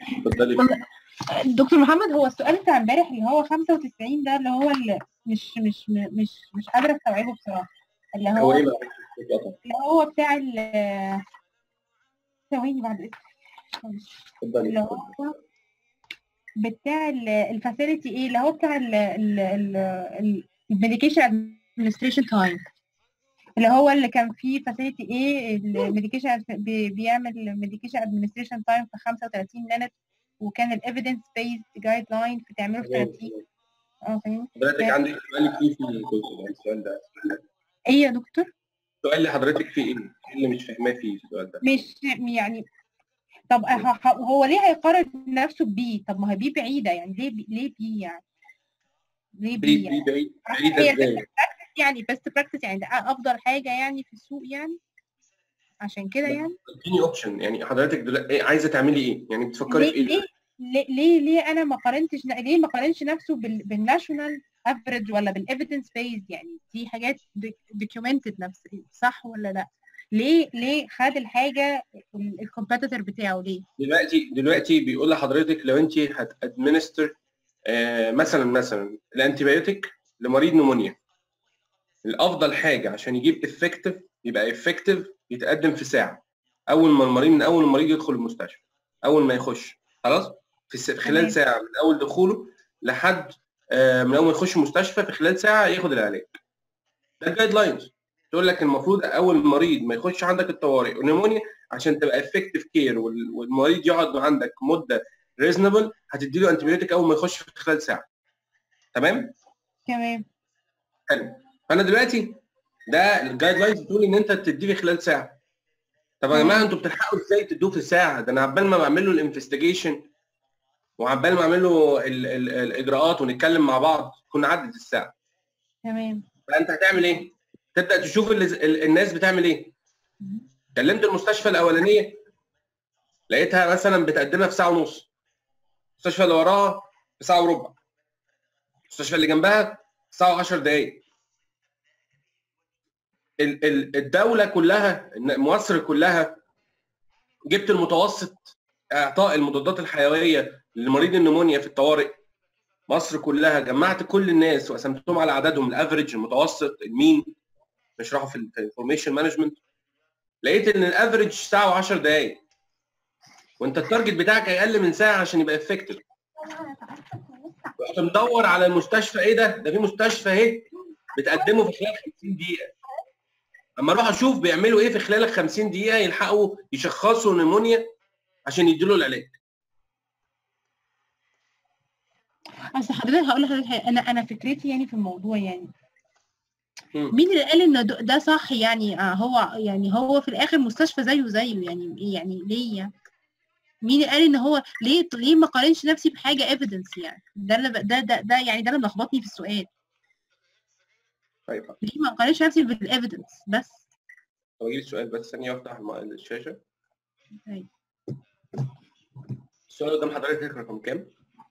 اتفضلي دكتور محمد هو السؤال بتاع امبارح اللي هو 95 ده اللي هو اللي مش مش مش مش قادره استوعبه بصراحه اللي هو هو ايه بقى اتفضلي اللي هو بتاع ال ثواني بعد اذنك اللي هو بتاع الفاسيلتي ايه اللي هو بتاع الميديكيشن ادمنستريشن تايم اللي هو اللي كان فيه فاسيلتي ايه الميديكيشن بيعمل ميديكيشن ادمنستريشن تايم في 35 مينت وكان الايفيدنس بيست جايد لاين في تعمله في 30 اه فاهم حضرتك عندك سؤال فيه في الجزء ده السؤال ده ايه يا دكتور السؤال اللي حضرتك فيه ايه؟ ايه اللي مش فاهماه فيه السؤال ده؟ مش يعني طب ه- ه- هو ليه هيقارن نفسه ببي طب ما هي بي بعيده يعني ليه بي ليه بي يعني ليه بي بعيد يعني بعيد بعيد هي بعيدة ازاي؟ البيست براكتس يعني بيست براكتس يعني ده افضل حاجه يعني في السوق يعني عشان كده يعني اديني اوبشن يعني حضرتك دلوقتي إيه عايزه تعملي ايه؟ يعني بتفكري في ليه ايه؟ ليه ليه ليه, ليه انا ما قارنتش ليه ما قارنش نفسه بال بالناشونال افريج ولا بالايفيدنس بيز يعني دي حاجات دوكيومنتد نفس صح ولا لا ليه ليه خد الحاجه الكومبيتيتور بتاعه ليه دلوقتي دلوقتي بيقول لحضرتك لو انت هتادمنستر آه مثلا مثلا الانتيبيوتيك لمريض نمونيا الافضل حاجه عشان يجيب افكتيف يبقى افكتيف يتقدم في ساعه اول ما المريض من اول المريض يدخل المستشفى اول ما يخش خلاص في الس- في خلال تمام. ساعه من اول دخوله لحد آه، من اول ما يخش المستشفى في خلال ساعه ياخد العلاج ده الجايد لاينز تقول لك المفروض اول مريض ما يخش عندك الطوارئ ونيمونيا عشان تبقى افكتيف كير والمريض يقعد عندك مده ريزونبل هتدي له انتيبيوتيك اول ما يخش في خلال ساعه تمام تمام حلو فانا دلوقتي ده الجايد لاينز بتقول ان انت تديه في خلال ساعه طب يا جماعه انتوا بتلحقوا ازاي تدوه في ساعه ده انا عبال ما بعمل له الانفستيجيشن وعبال ما اعمل له ال- ال- الاجراءات ونتكلم مع بعض تكون عدت الساعه تمام فانت هتعمل ايه؟ تبدا تشوف ال- ال- الناس بتعمل ايه كلمت المستشفى الاولانيه لقيتها مثلا بتقدمها في ساعه ونص المستشفى اللي وراها في ساعه وربع المستشفى اللي جنبها ساعه و10 دقائق ال- ال- الدوله كلها مصر كلها جبت المتوسط اعطاء المضادات الحيويه لمريض النمونيا في الطوارئ مصر كلها جمعت كل الناس وقسمتهم على عددهم الافريج المتوسط المين بيشرحوا في الانفورميشن مانجمنت لقيت ان الافريج ساعه و10 دقائق وانت التارجت بتاعك اقل من ساعه عشان يبقى افكتيف رحت مدور على المستشفى ايه ده؟ ده في مستشفى اهي بتقدمه في خلال 50 دقيقه اما اروح اشوف بيعملوا ايه في خلال ال 50 دقيقه يلحقوا يشخصوا نيمونيا عشان يدوا العلاج اصل حضرتك هقول لحضرتك حاجة، انا انا فكرتي يعني في الموضوع يعني مم. مين اللي قال ان ده ده صح يعني آه هو يعني هو في الاخر مستشفى زيه زيه يعني يعني ليه يعني مين اللي قال ان هو ليه ليه ما قارنش نفسي بحاجه ايفيدنس يعني ده اللي ب- ده ده ده يعني ده اللي ملخبطني في السؤال طيب ليه ما قارنش نفسي بالايفيدنس بس طب اجيب السؤال بس ثانيه وافتح الم- الشاشه أيوة. السؤال قدام حضرتك رقم كام؟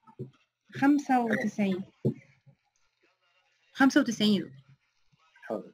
95 95 حاضر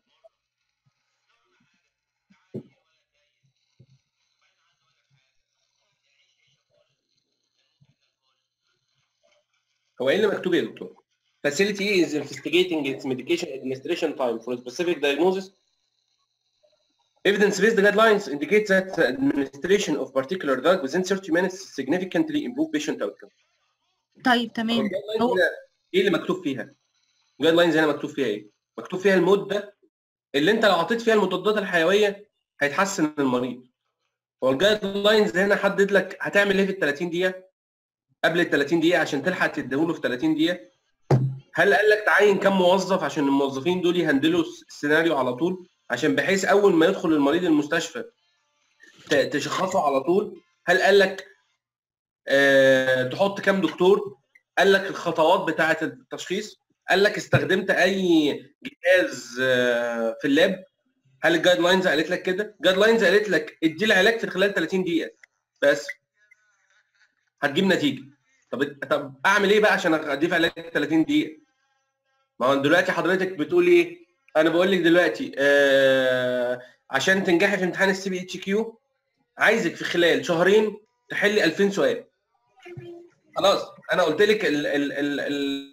هو ايه اللي مكتوب يا دكتور؟ Facility is investigating its medication administration time for a specific diagnosis. Evidence-based guidelines indicate that administration of particular drug within 30 minutes significantly improve patient outcome. طيب تمام الجايد هو- لاينز هنا ايه اللي مكتوب فيها؟ الجايد لاينز هنا مكتوب فيها ايه؟ مكتوب فيها المده اللي انت لو عطيت فيها المضادات الحيويه هيتحسن المريض. هو الجايد لاينز هنا حدد لك هتعمل ايه في ال 30 دقيقه؟ قبل ال 30 دقيقه عشان تلحق تديهوله في 30 دقيقه؟ هل قال لك تعين كم موظف عشان الموظفين دول يهندلوا السيناريو على طول؟ عشان بحيث اول ما يدخل المريض المستشفى ت- تشخصه على طول؟ هل قال لك آه تحط كام دكتور؟ قال لك الخطوات بتاعه التشخيص؟ قال لك استخدمت اي جهاز آه في اللاب؟ هل الجايد لاينز قالت لك كده؟ الجايد لاينز قالت لك ادي العلاج في خلال 30 دقيقه بس هتجيب نتيجه طب طب اعمل ايه بقى عشان اضيف علاج 30 دقيقه؟ ما هو دلوقتي حضرتك بتقول ايه؟ انا بقول لك دلوقتي آه عشان تنجحي في امتحان السي بي اتش كيو عايزك في خلال شهرين تحلي 2000 سؤال خلاص انا قلت لك ال ال ال ال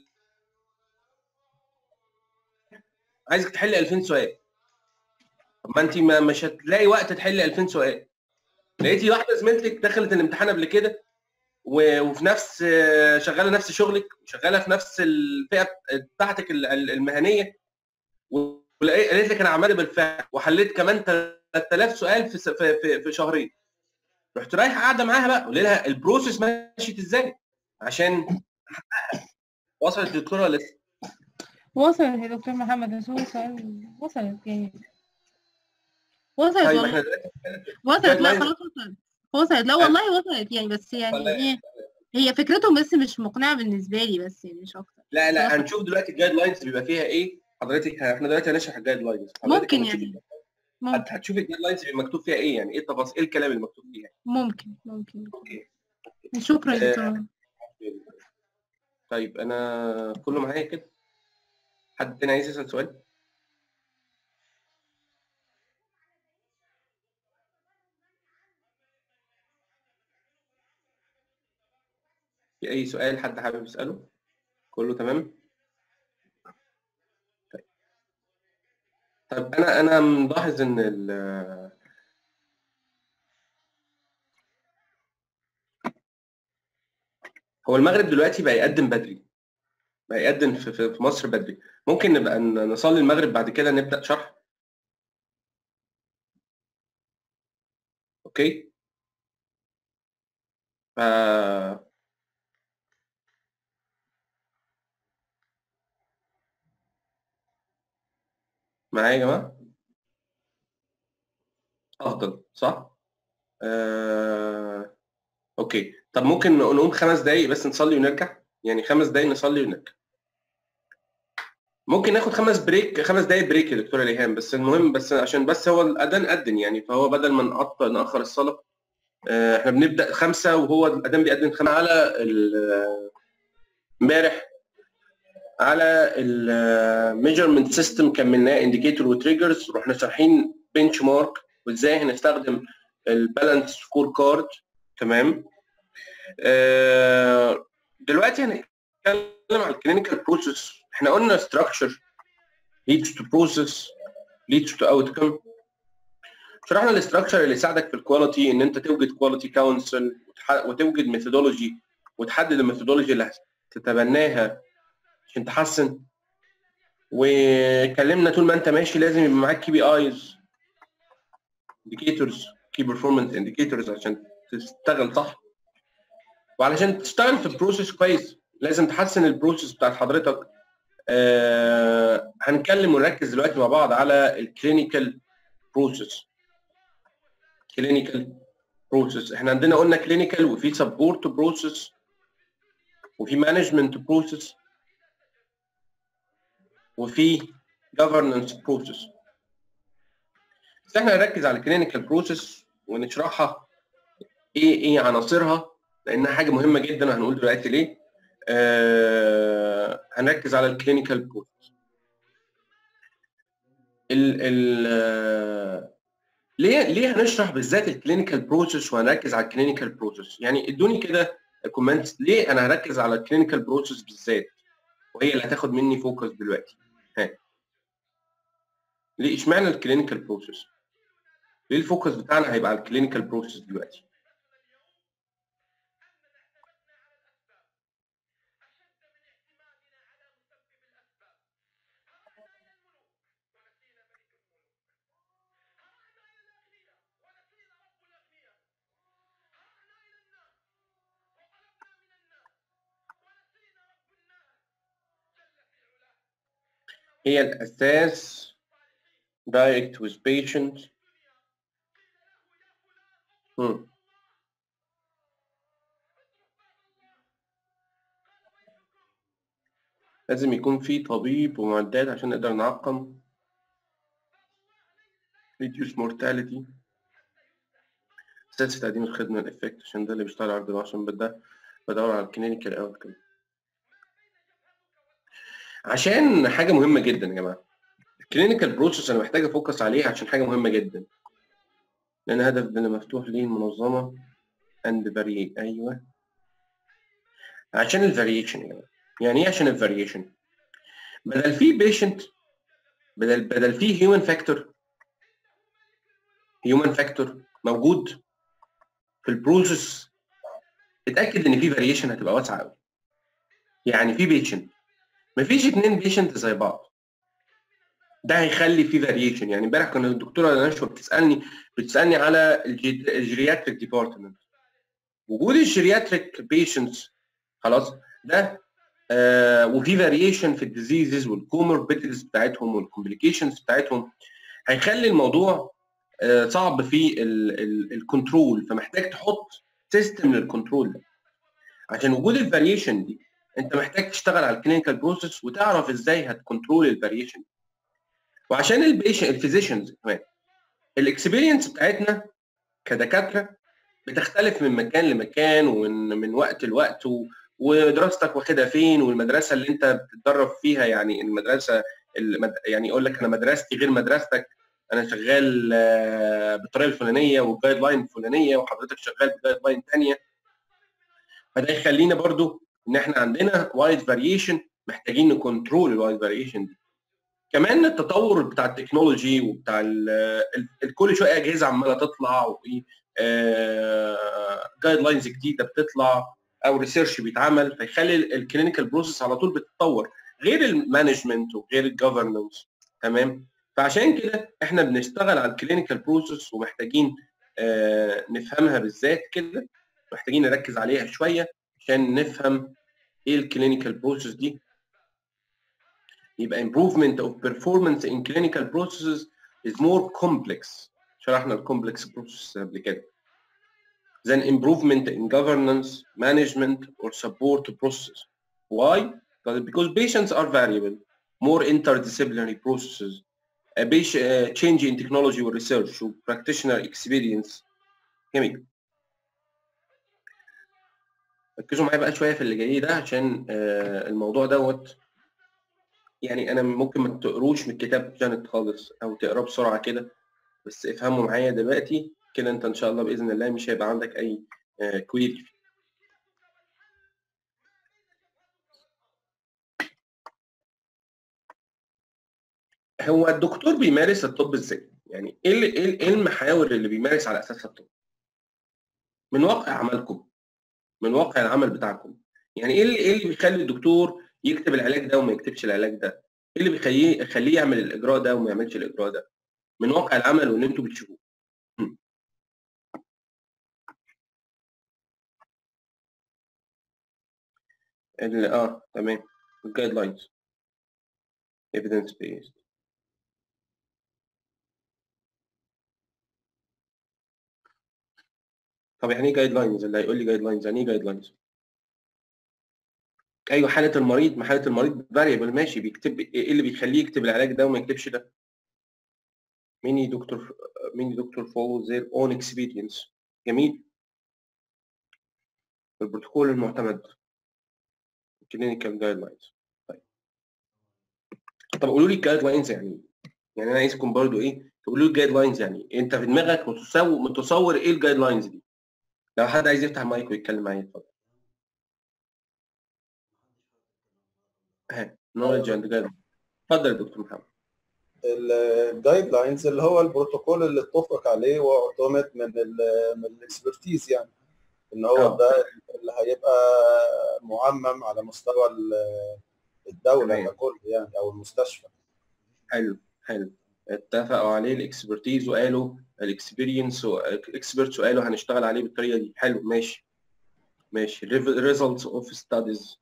عايزك تحلي 2000 سؤال طب ما انت ما مش هتلاقي وقت تحلي 2000 سؤال لقيتي واحده زميلتك دخلت الامتحان قبل كده و- وفي نفس شغاله نفس شغلك وشغاله في نفس الفئه بتاعتك ال- ال- المهنيه وقالت لك انا عملت بالفعل وحليت كمان 3000 سؤال في س- في في, في شهرين رحت رايح قاعده معاها بقى قولي لها البروسيس ماشيه ازاي عشان وصلت للدكتوره ولا لسه وصلت يا دكتور محمد بس هو سؤال وصلت يعني وصلت طيب والله احنا دلوقتي وصلت لا guidelines. خلاص وصلت وصلت لا والله وصلت يعني بس يعني ولا- ايه هي فكرتهم بس مش مقنعة بالنسبة لي بس يعني مش أكتر لا لا هنشوف دلوقتي الجايد لاينز بيبقى فيها ايه حضرتك احنا دلوقتي هنشرح الجايد لاينز ممكن يعني. ممكن هتشوفي الجايد لاينز بيبقى مكتوب فيها ايه يعني ايه التفاصيل ايه الكلام اللي مكتوب فيها ممكن ممكن اوكي شكرا يا آه، دكتور طيب انا كله معايا كده حد تاني عايز يسال سؤال في اي سؤال حد حابب يساله كله تمام طيب طيب انا انا ملاحظ ان ال هو المغرب دلوقتي بقى يقدم بدري بقى يقدم في, في في مصر بدري ممكن نبقى ن- نصلي المغرب بعد كده نبدأ شرح اوكي ف معايا يا جماعة افضل صح آه... اوكي طب ممكن نقوم خمس دقايق بس نصلي ونرجع يعني خمس دقايق نصلي ونرجع ممكن ناخد خمس بريك خمس دقايق بريك يا دكتوره ريهام بس المهم بس عشان بس هو الاذان اذن يعني فهو بدل ما نقطع ناخر الصلاه آه، احنا بنبدا خمسه وهو الاذان بيأذن خمسه على ال- امبارح على الميجرمنت سيستم كملناه انديكيتور وتريجرز رحنا شارحين بنش مارك وازاي هنستخدم البالانس سكور كارد تمام آه، دلوقتي هنتكلم على الكلينيكال بروسيس احنا قلنا structure leads to process leads to outcome شرحنا الاستراكشر اللي يساعدك في الكواليتي ان انت توجد كواليتي كونسل وتوجد ميثودولوجي وتحدد الميثودولوجي اللي هتتبناها عشان تحسن واتكلمنا طول ما انت ماشي لازم يبقى معاك كي بي ايز انديكيتورز كي بيرفورمانس انديكيتورز عشان تشتغل صح وعلشان تشتغل في البروسيس كويس لازم تحسن البروسيس بتاعت حضرتك آه هنتكلم ونركز دلوقتي مع بعض على الكلينيكال بروسيس كلينيكال بروسيس احنا عندنا قلنا كلينيكال وفي سبورت بروسيس وفي مانجمنت بروسيس وفي governance بروسيس بس احنا هنركز على الكلينيكال بروسيس ونشرحها ايه ايه عناصرها لانها حاجه مهمه جدا وهنقول دلوقتي ليه آه هنركز على الكلينيكال بروسيس ال ال آه، ليه ليه هنشرح بالذات الكلينيكال بروسيس وهنركز على الكلينيكال بروسيس يعني ادوني كده كومنتس ليه انا هركز على الكلينيكال بروسيس بالذات وهي اللي هتاخد مني فوكس دلوقتي ها ليه اشمعنى الكلينيكال بروسيس ليه الفوكس بتاعنا هيبقى على الكلينيكال بروسيس دلوقتي هي الأساس direct with patient مم. لازم يكون في طبيب ومعدات عشان نقدر نعقم reduce mortality أساس تقديم الخدمة الإفكت عشان ده اللي بيشتغل عرض عشان بده بدور على الكلينيكال أوتكم عشان حاجة مهمة جدا يا جماعة الكلينيكال بروسيس أنا محتاج أفوكس عليها عشان حاجة مهمة جدا لأن هدف اللي مفتوح ليه المنظمة and very أيوه عشان الفاريشن يعني يعني ايه عشان الفاريشن بدل في بيشنت بدل بدل في هيومن فاكتور هيومن فاكتور موجود في البروسيس اتاكد ان في فاريشن هتبقى واسعه قوي يعني في بيشنت مفيش اتنين بيشنت زي بعض ده هيخلي في فاريشن يعني امبارح كان الدكتوره نشوى بتسالني بتسالني على الجيرياتريك ديبارتمنت وجود الجيرياتريك بيشنتس خلاص ده آه وفي فاريشن في الديزيزز والكوموربيديز بتاعتهم والكومبليكيشنز بتاعتهم هيخلي الموضوع آه صعب في الكنترول فمحتاج تحط سيستم للكنترول ده عشان وجود الفاريشن دي انت محتاج تشتغل على الكلينيكال بروسيس وتعرف ازاي هتكنترول الفاريشن وعشان البيشن الفيزيشنز كمان الاكسبيرينس بتاعتنا كدكاتره بتختلف من مكان لمكان ومن من وقت لوقت و... ودراستك واخدها فين والمدرسه اللي انت بتتدرب فيها يعني المدرسه المد... يعني يقول لك انا مدرستي غير مدرستك انا شغال بالطريقه الفلانيه والجايد لاين الفلانيه وحضرتك شغال بجايد لاين ثانيه فده يخلينا برضو ان احنا عندنا وايد فاريشن محتاجين نكنترول الوايد فاريشن دي كمان التطور بتاع التكنولوجي وبتاع كل شويه اجهزه عماله تطلع جايد لاينز جديده بتطلع او ريسيرش بيتعمل فيخلي الكلينيكال بروسيس على طول بتتطور غير المانجمنت وغير الجفرنس تمام فعشان كده احنا بنشتغل على الكلينيكال بروسيس ومحتاجين آه نفهمها بالذات كده محتاجين نركز عليها شويه عشان نفهم ايه الكلينيكال بروسيس دي يبقى improvement of performance in clinical processes is more complex شرحنا الكومبلكس بروسيس قبل كده than improvement in governance, management or support process. Why? Because patients are variable, more interdisciplinary processes, a uh, change in technology or research, practitioner experience. جميل. ركزوا معايا بقى شويه في اللي جاي ده عشان الموضوع دوت يعني انا ممكن ما تقروش من الكتاب جانت خالص او تقراه بسرعه كده بس افهموا معايا دلوقتي كده انت ان شاء الله باذن الله مش هيبقى عندك اي كويري هو الدكتور بيمارس الطب ازاي؟ يعني ايه ايه المحاور اللي بيمارس على اساسها الطب؟ من واقع عملكم من واقع العمل بتاعكم يعني ايه اللي ايه اللي بيخلي الدكتور يكتب العلاج ده وما يكتبش العلاج ده؟ ايه اللي بيخليه يخليه يعمل الاجراء ده وما يعملش الاجراء ده؟ من واقع العمل واللي انتوا بتشوفوه. اه تمام الجايد لاينز evidence based طب يعني ايه جايد لاينز اللي هيقول لي جايد لاينز يعني ايه جايد لاينز ايوه حاله المريض ما حاله المريض فاريبل ماشي بيكتب ايه اللي بيخليه يكتب العلاج ده وما يكتبش ده many doctor many doctor follow their own experience جميل البروتوكول المعتمد clinical guidelines طيب طب قولوا لي الجايد لاينز يعني ايه؟ يعني انا عايزكم برضو ايه تقولوا لي الجايد لاينز يعني ايه؟ انت في دماغك متصور متصور ايه الجايد لاينز دي؟ لو حد عايز يفتح المايك ويتكلم معايا اتفضل. ها نولج اند جايد اتفضل يا دكتور محمد. الجايد لاينز اللي هو البروتوكول اللي اتفق عليه واعتمد من ال من الاكسبرتيز يعني ان هو آه. ده اللي هيبقى معمم على مستوى الدوله تمام. ككل يعني او المستشفى حلو حلو اتفقوا عليه الاكسبرتيز وقالوا الاكسبيرينس الاكسبرتس وقالوا هنشتغل عليه بالطريقه دي حلو ماشي ماشي results of studies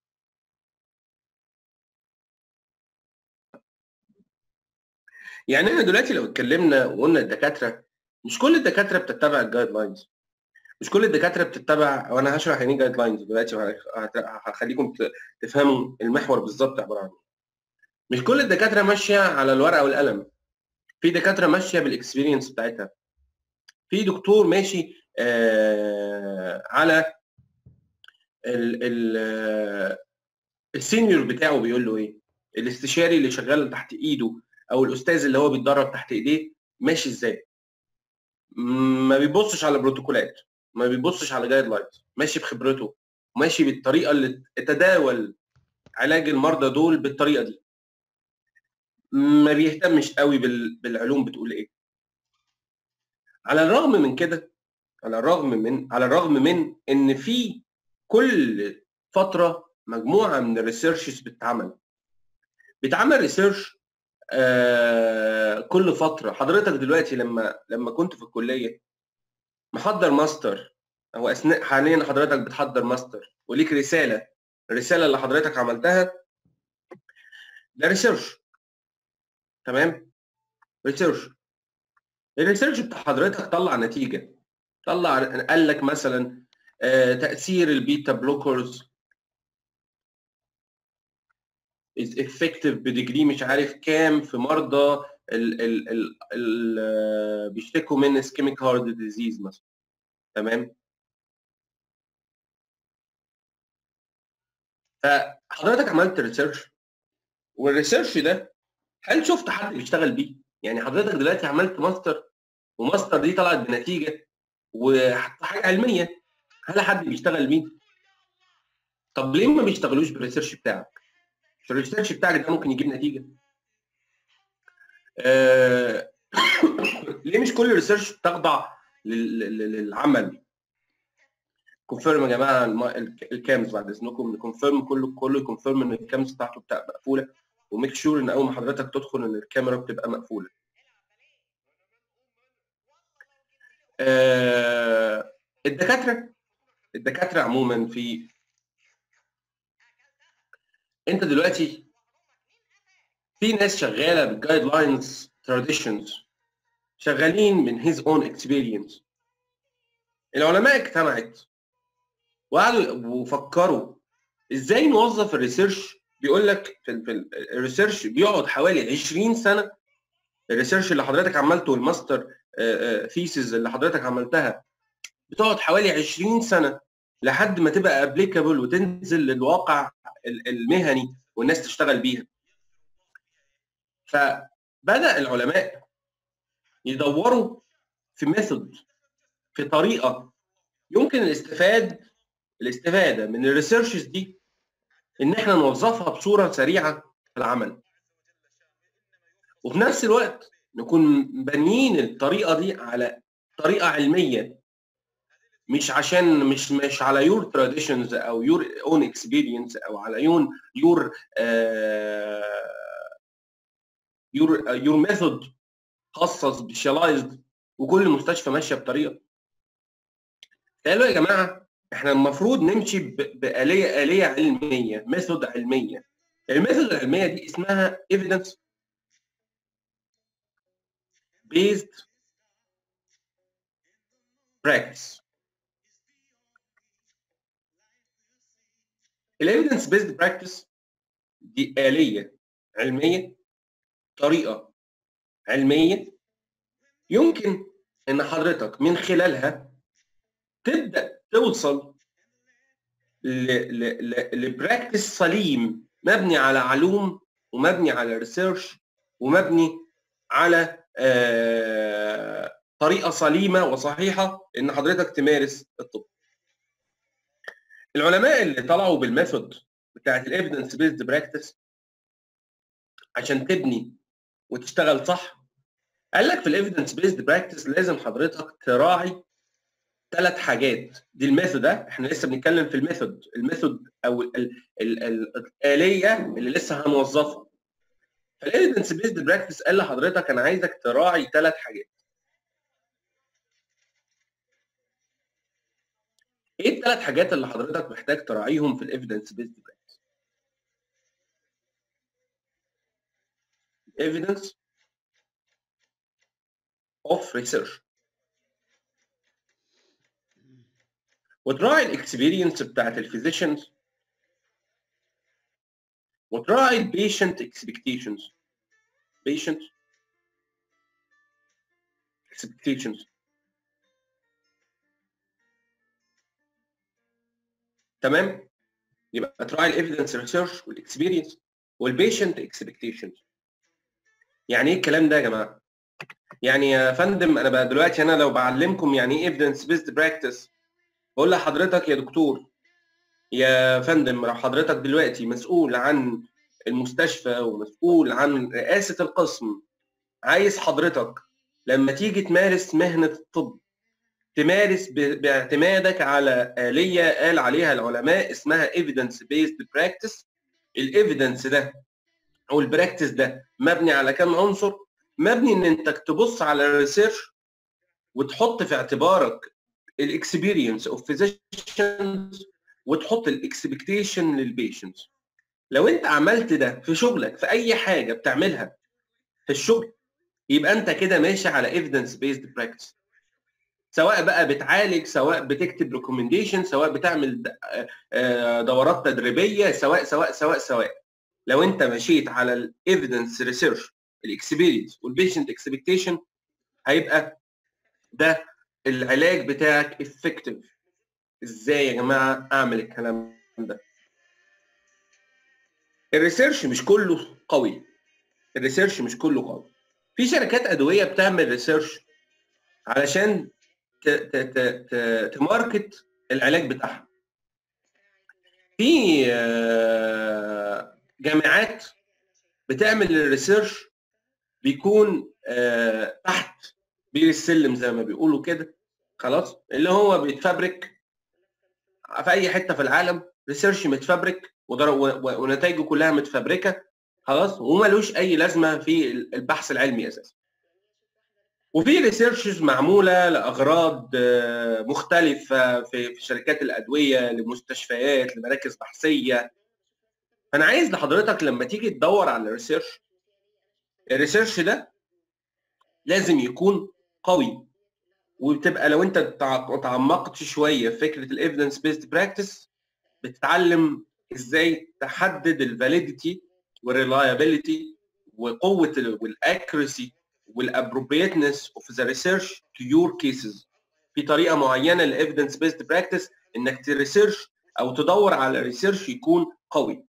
يعني احنا دلوقتي لو اتكلمنا وقلنا الدكاتره مش كل الدكاتره بتتبع الجايد لاينز مش كل الدكاتره بتتبع وانا هشرح يعني ايه جايد لاينز دلوقتي وهخليكم ت- تفهموا المحور بالظبط عباره عن ايه مش كل الدكاتره ماشيه على الورقه والقلم في دكاتره ماشيه بالاكسبيرينس بتاعتها في دكتور ماشي آه على ال ال آه، السينيور بتاعه بيقول له ايه الاستشاري اللي شغال تحت ايده او الاستاذ اللي هو بيتدرب تحت ايديه ماشي ازاي م- ما بيبصش على بروتوكولات ما بيبصش على جايد لاينز ماشي بخبرته وماشي بالطريقه اللي تتداول علاج المرضى دول بالطريقه دي ما بيهتمش قوي بال- بالعلوم بتقول ايه على الرغم من كده على الرغم من على الرغم من ان في كل فتره مجموعه من الريسيرشز بتتعمل بيتعمل ريسيرش آه كل فتره حضرتك دلوقتي لما لما كنت في الكليه محضر ماستر او اثناء حاليا حضرتك بتحضر ماستر وليك رساله الرساله اللي حضرتك عملتها ده ريسيرش تمام ريسيرش الريسيرش بتاع حضرتك طلع نتيجه طلع قال لك مثلا آه تاثير البيتا بلوكرز is effective بديجري مش عارف كام في مرضى ال ال ال ال بيشتكوا من اسكيميك هارت ديزيز مثلا تمام فحضرتك عملت ريسيرش والريسيرش ده هل شفت حد بيشتغل بيه؟ يعني حضرتك دلوقتي عملت ماستر وماستر دي طلعت بنتيجه وحاجه علميه هل حد بيشتغل بيه؟ طب ليه ما بيشتغلوش بالريسيرش بتاعك؟ مش الريسيرش بتاعك ده ممكن يجيب نتيجه؟ آه ليه مش كل الريسيرش بتخضع لل- لل- للعمل؟ كونفيرم يا جماعه الم- الك- الكامز بعد اذنكم نكونفيرم كله كله يكونفيرم ان الكامز بتاعته بتبقى مقفوله وميك شور ان اول ما حضرتك تدخل ان الكاميرا بتبقى مقفوله. آه الدكاتره الدكاتره عموما في انت دلوقتي في ناس شغاله بالجايد لاينز تراديشنز شغالين من هيز اون اكسبيرينس العلماء اجتمعت وقعدوا وفكروا ازاي نوظف الريسيرش بيقول لك في, ال- في ال- الريسيرش بيقعد حوالي 20 سنه الريسيرش اللي حضرتك عملته الماستر ثيسز اللي حضرتك عملتها بتقعد حوالي 20 سنه لحد ما تبقى ابليكابل وتنزل للواقع ال- المهني والناس تشتغل بيها فبدا العلماء يدوروا في ميثود في طريقه يمكن الاستفاد الاستفاده من الريسيرشز دي ان احنا نوظفها بصوره سريعه في العمل وفي نفس الوقت نكون بانيين الطريقه دي على طريقه علميه مش عشان مش مش على يور تراديشنز او يور اون اكسبيرينس او على يون يور يور يور ميثود خاصه سبيشاليزد وكل مستشفى ماشيه بطريقه قالوا يا جماعه احنا المفروض نمشي ب- بآلية آلية علمية ميثود علمية الميثود العلمية دي اسمها evidence based practice الايفيدنس بيزد براكتس دي آلية علمية طريقة علمية يمكن ان حضرتك من خلالها تبدا توصل لبراكتس سليم مبني على علوم ومبني على ريسيرش ومبني على آه، طريقه سليمه وصحيحه ان حضرتك تمارس الطب. العلماء اللي طلعوا بالميثود بتاعت الايفيدنس بيزد براكتس عشان تبني وتشتغل صح قال لك في الايفيدنس بيزد براكتس لازم حضرتك تراعي ثلاث حاجات دي الميثود ده احنا لسه بنتكلم في الميثود الميثود او ال ال ال الاليه اللي لسه هنوظفها فالايفيدنس بيزد براكتس قال لحضرتك انا عايزك تراعي ثلاث حاجات ايه الثلاث حاجات اللي حضرتك محتاج تراعيهم في الايفيدنس بيزد براكتس evidence of research وتراعي الاكسبيرينس بتاعت الفيزيشنز وتراعي البيشنت اكسبكتيشنز patient expectations تمام يبقى تراعي الايفيدنس ريسيرش والاكسبيرينس والبيشنت اكسبكتيشنز يعني ايه الكلام ده يا جماعه يعني يا فندم انا بقى دلوقتي انا لو بعلمكم يعني ايه ايفيدنس بيزد براكتس بقول لحضرتك يا دكتور يا فندم لو حضرتك دلوقتي مسؤول عن المستشفى ومسؤول عن رئاسه القسم عايز حضرتك لما تيجي تمارس مهنه الطب تمارس ب- باعتمادك على آلية قال عليها العلماء اسمها evidence based practice الايفيدنس ده او البراكتس ده مبني على كام عنصر مبني ان انت تبص على الريسيرش وتحط في اعتبارك الاكسبيرينس اوف فيزيشنز وتحط الاكسبكتيشن للبيشنتس لو انت عملت ده في شغلك في اي حاجه بتعملها في الشغل يبقى انت كده ماشي على evidence based practice سواء بقى بتعالج سواء بتكتب ريكومنديشن سواء بتعمل د- آه، دورات تدريبيه سواء سواء سواء سواء لو انت مشيت على الايفيدنس ريسيرش الاكسبيرينس والبيشنت اكسبكتيشن هيبقى ده العلاج بتاعك افكتيف ازاي يا جماعه اعمل الكلام ده الريسيرش مش كله قوي الريسيرش مش كله قوي في شركات ادويه بتعمل ريسيرش علشان ت- ت- ت- ت- تماركت العلاج بتاعها في آه، جامعات بتعمل الريسيرش بيكون آه، تحت بير السلم زي ما بيقولوا كده خلاص اللي هو بيتفبرك في اي حته في العالم ريسيرش متفبرك ودر- و- و- ونتائجه كلها متفبركه خلاص وملوش اي لازمه في البحث العلمي اساسا وفي ريسيرشز معموله لاغراض آه، مختلفه في في شركات الادويه لمستشفيات لمراكز بحثيه فانا عايز لحضرتك لما تيجي تدور على الريسيرش الريسيرش ده لازم يكون قوي وبتبقى لو انت تع- تعمقت شويه في فكره الايفيدنس بيست براكتس بتتعلم ازاي تحدد الفاليديتي والريلايبيليتي وقوه والاكيرسي والابروبريتنس اوف ذا ريسيرش تو يور كيسز في طريقه معينه للايفيدنس بيست براكتس انك تريسيرش او تدور على ريسيرش يكون قوي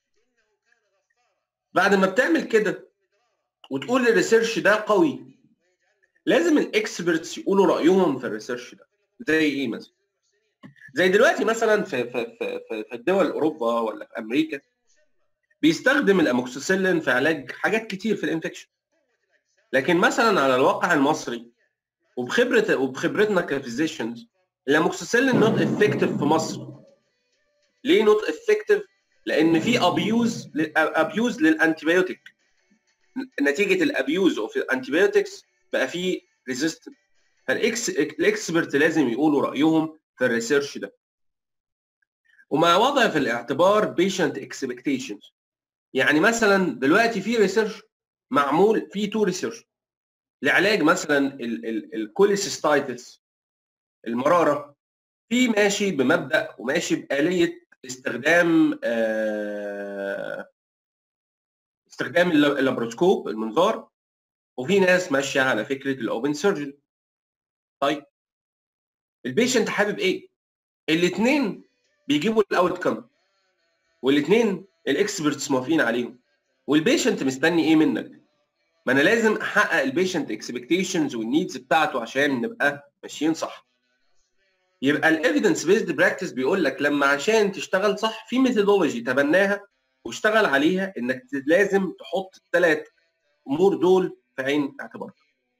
بعد ما بتعمل كده وتقول الريسيرش ده قوي لازم الاكسبرتس يقولوا رايهم في الريسيرش ده زي ايه مثلا زي دلوقتي مثلا في في في في في الدول اوروبا ولا في امريكا بيستخدم الاموكسيسيلين في علاج حاجات كتير في الانفكشن لكن مثلا على الواقع المصري وبخبره وبخبرتنا كفيزيشنز الاموكسيسيلين نوت افكتيف في مصر ليه نوت افكتيف لان في ابيوز ابيوز للانتيبيوتيك نتيجه الابيوز اوف الانتيبيوتكس بقى في ريزيستنت فالاكس الاكسبرت لازم يقولوا رايهم في الريسيرش ده ومع وضع في الاعتبار بيشنت اكسبكتيشنز يعني مثلا دلوقتي في ريسيرش معمول في تو ريسيرش لعلاج مثلا الكوليسيستايتس المراره في ماشي بمبدا وماشي باليه استخدام آه استخدام الل- اللابروسكوب المنظار وفي ناس ماشيه على فكره الاوبن سيرجري طيب البيشنت حابب ايه الاثنين بيجيبوا الاوت كم والاثنين الاكسبرتس موافقين عليهم والبيشنت مستني ايه منك ما انا لازم احقق البيشنت اكسبكتيشنز والنيدز بتاعته عشان نبقى ماشيين صح يبقى الايفيدنس بيزد براكتس بيقول لك لما عشان تشتغل صح في ميثودولوجي تبناها واشتغل عليها انك ت- لازم تحط الثلاث امور دول في عين اعتبارك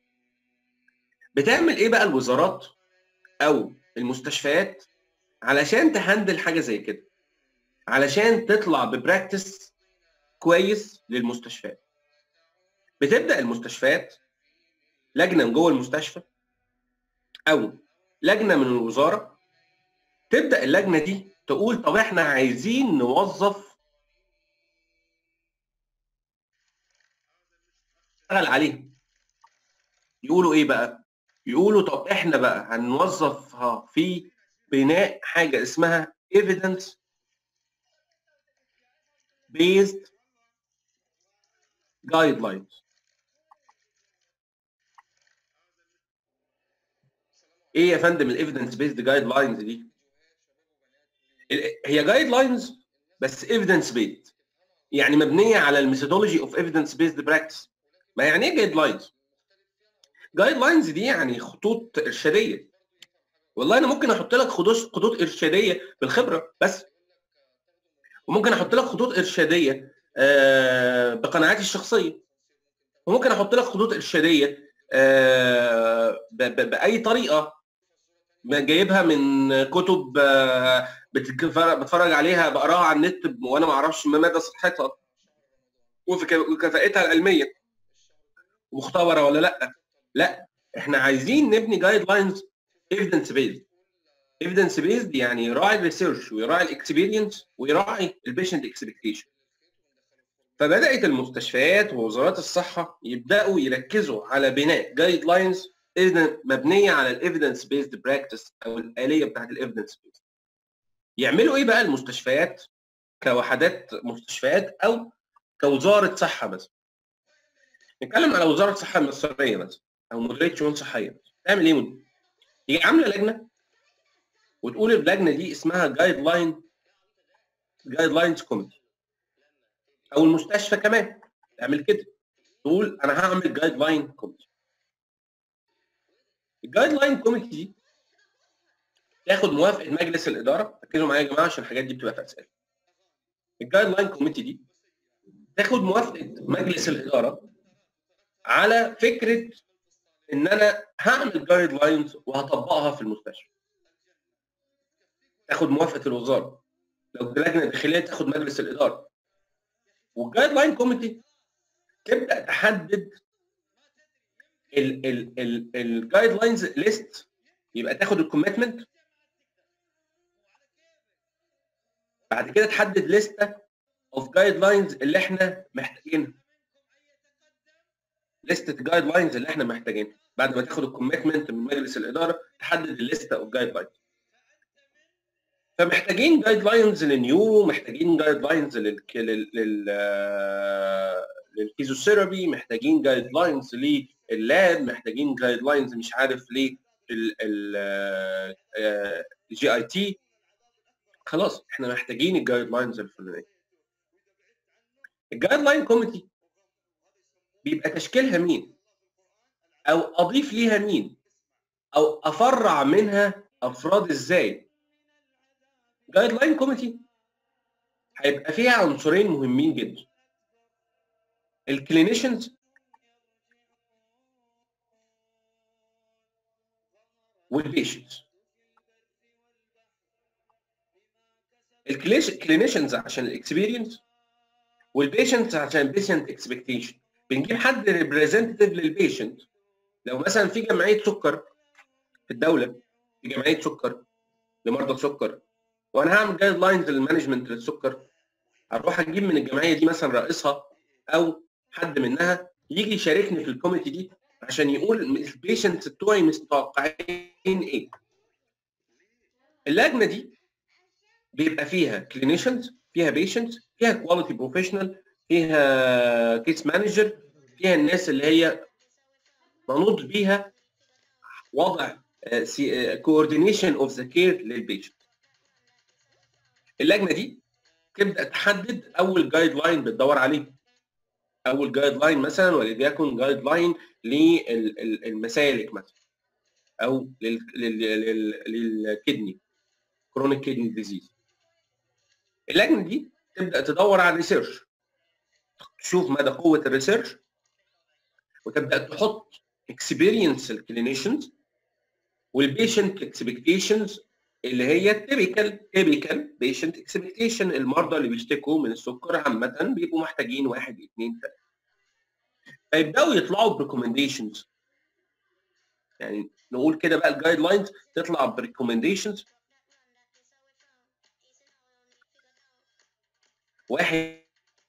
بتعمل ايه بقى الوزارات او المستشفيات علشان تهندل حاجه زي كده علشان تطلع ببراكتس كويس للمستشفيات بتبدا المستشفيات لجنه من جوه المستشفى او لجنه من الوزاره تبدا اللجنه دي تقول طب احنا عايزين نوظف اشتغل عليها يقولوا ايه بقى يقولوا طب احنا بقى هنوظفها في بناء حاجه اسمها evidence based guidelines ايه يا فندم الايفيدنس بيزد جايد لاينز دي ال- هي جايد لاينز بس ايفيدنس بيزد يعني مبنيه على الميثودولوجي اوف ايفيدنس بيزد براكتس ما يعني ايه جايد لاينز جايد لاينز دي يعني خطوط ارشاديه والله انا ممكن احط لك خطوط خطوط ارشاديه بالخبره بس وممكن احط لك خطوط ارشاديه آه، بقناعاتي الشخصيه وممكن احط لك خطوط ارشاديه آه، ب- ب- باي طريقه ما جايبها من كتب آه، بتتفرج- بتفرج عليها بقراها على النت وانا ما اعرفش ما مدى صحتها وفك- وكفاءتها العلميه مختبره ولا لا لا احنا عايزين نبني جايد لاينز ايفيدنس بيزد ايفيدنس بيزد يعني يراعي الريسيرش ويراعي الاكسبيرينس ويراعي البيشنت اكسبكتيشن فبدات المستشفيات ووزارات الصحه يبداوا يركزوا على بناء جايد لاينز مبنيه على الايفيدنس بيزد براكتس او الاليه بتاعت الايفيدنس بيزد يعملوا ايه بقى المستشفيات كوحدات مستشفيات او كوزاره صحه مثلا نتكلم على وزاره الصحه المصريه مثلا او مديريه شؤون صحيه تعمل ايه مدير؟ تيجي عامله لجنه وتقول اللجنه دي اسمها جايد لاين جايد لاينز كوميتي او المستشفى كمان تعمل كده تقول انا هعمل جايد لاين كوميتي الجايد لاين كوميتي دي تاخد موافقه مجلس الاداره ركزوا معايا يا جماعه عشان الحاجات دي بتبقى في اسئله الجايد لاين كوميتي دي تاخد موافقه مجلس الاداره على فكره ان انا هعمل جايد لاينز وهطبقها في المستشفى تاخد موافقه الوزاره لو لجنه داخليه تاخد مجلس الاداره والجايد لاين كوميتي تبدا تحدد الجايد لاينز ليست يبقى تاخد الكوميتمنت بعد كده تحدد لسته اوف جايد لاينز اللي احنا محتاجينها لسته جايد لاينز اللي احنا محتاجينها بعد ما تاخد الكوميتمنت من مجلس الاداره تحدد الليسته اوف جايد لاينز فمحتاجين جايد لاينز للنيورو محتاجين جايد لاينز لل لل للفيزيوثيرابي محتاجين جايد لاينز لللاب محتاجين جايد لاينز مش عارف ليه الجي اي تي خلاص احنا محتاجين الجايد لاينز الفلانيه الجايد لاين كوميتي بيبقى تشكيلها مين او اضيف ليها مين او افرع منها افراد ازاي جايد لاين كوميتي هيبقى فيها عنصرين مهمين جدا الكلينيشنز والبيشنتس الكلينيشنز عشان الاكسبيرينس والبيشنتس عشان البيشنت اكسبكتيشن بنجيب حد ريبريزنتيف للبيشنت لو مثلا في جمعيه سكر في الدوله في جمعيه سكر لمرضى السكر وانا هعمل جايد لاينز للمانجمنت للسكر هروح اجيب من الجمعيه دي مثلا رئيسها او حد منها يجي يشاركني في الكوميتي دي عشان يقول البيشنتس بتوعي متوقعين ايه اللجنه دي بيبقى فيها كلينيشنز فيها بيشنتس فيها كواليتي بروفيشنال فيها كيس مانجر فيها الناس اللي هي منوط بيها وضع كوردينيشن اوف ذا كير للبيشنت اللجنه دي تبدا تحدد اول جايد لاين بتدور عليه اول جايد لاين مثلا وليكن جايد لاين للمسالك مثلا او للكدني كرونيك كدني ديزيز اللجنه دي تبدا تدور على الريسيرش تشوف مدى قوه الريسيرش وتبدا تحط اكسبيرينس الكلينيشنز والبيشنت اكسبكتيشنز اللي هي التيبيكال تيبيكال بيشنت اكسبكتيشن المرضى اللي بيشتكوا من السكر عامه بيبقوا محتاجين واحد اثنين ثلاثه فيبداوا يطلعوا بريكومنديشنز يعني نقول كده بقى الجايد لاينز تطلع بريكومنديشنز واحد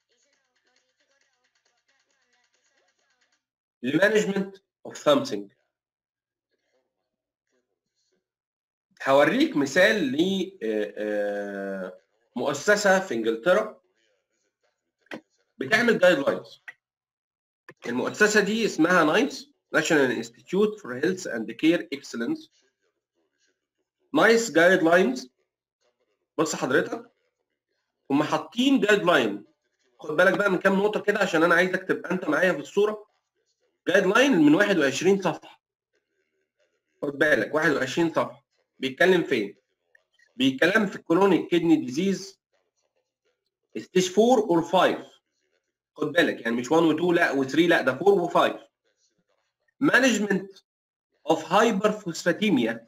لمانجمنت اوف something هوريك مثال لمؤسسه في انجلترا بتعمل جايد لاينز المؤسسه دي اسمها نايس ناشونال انستيتيوت فور هيلث اند كير اكسلنس نايس جايد لاينز بص حضرتك هم حاطين جايد لاين خد بالك بقى من كام نقطه كده عشان انا عايزك تبقى انت معايا في الصوره جايد لاين من 21 صفحه خد بالك 21 صفحه بيتكلم فين؟ بيتكلم في الكرونيك كدني ديزيز ستيج 4 اور 5 خد بالك يعني مش 1 و 2 لا و3 لا ده 4 و 5 مانجمنت اوف هايبر فوسفاتيميا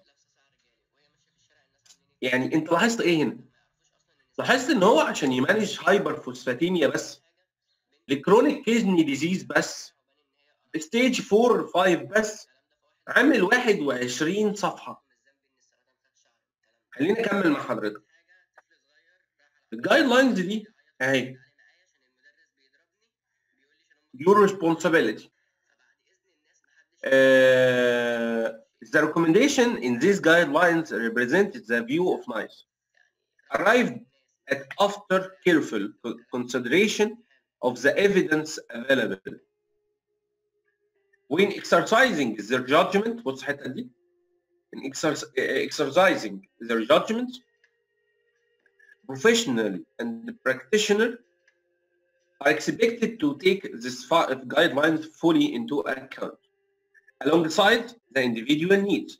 يعني انت لاحظت ايه هنا؟ لاحظت ان هو عشان يمانج هايبر فوسفاتيميا بس الكرونيك كيدني ديزيز بس ستيج 4 5 بس عامل 21 صفحه خليني اكمل مع حضرتك الجايد لاينز دي اهي your responsibility uh, the recommendation in these guidelines represented the view of NICE arrived at after careful consideration of the evidence available when exercising their judgment what's الحته دي in exerc- exercising their judgment professional and practitioner are expected to take these five guidelines fully into account alongside the individual needs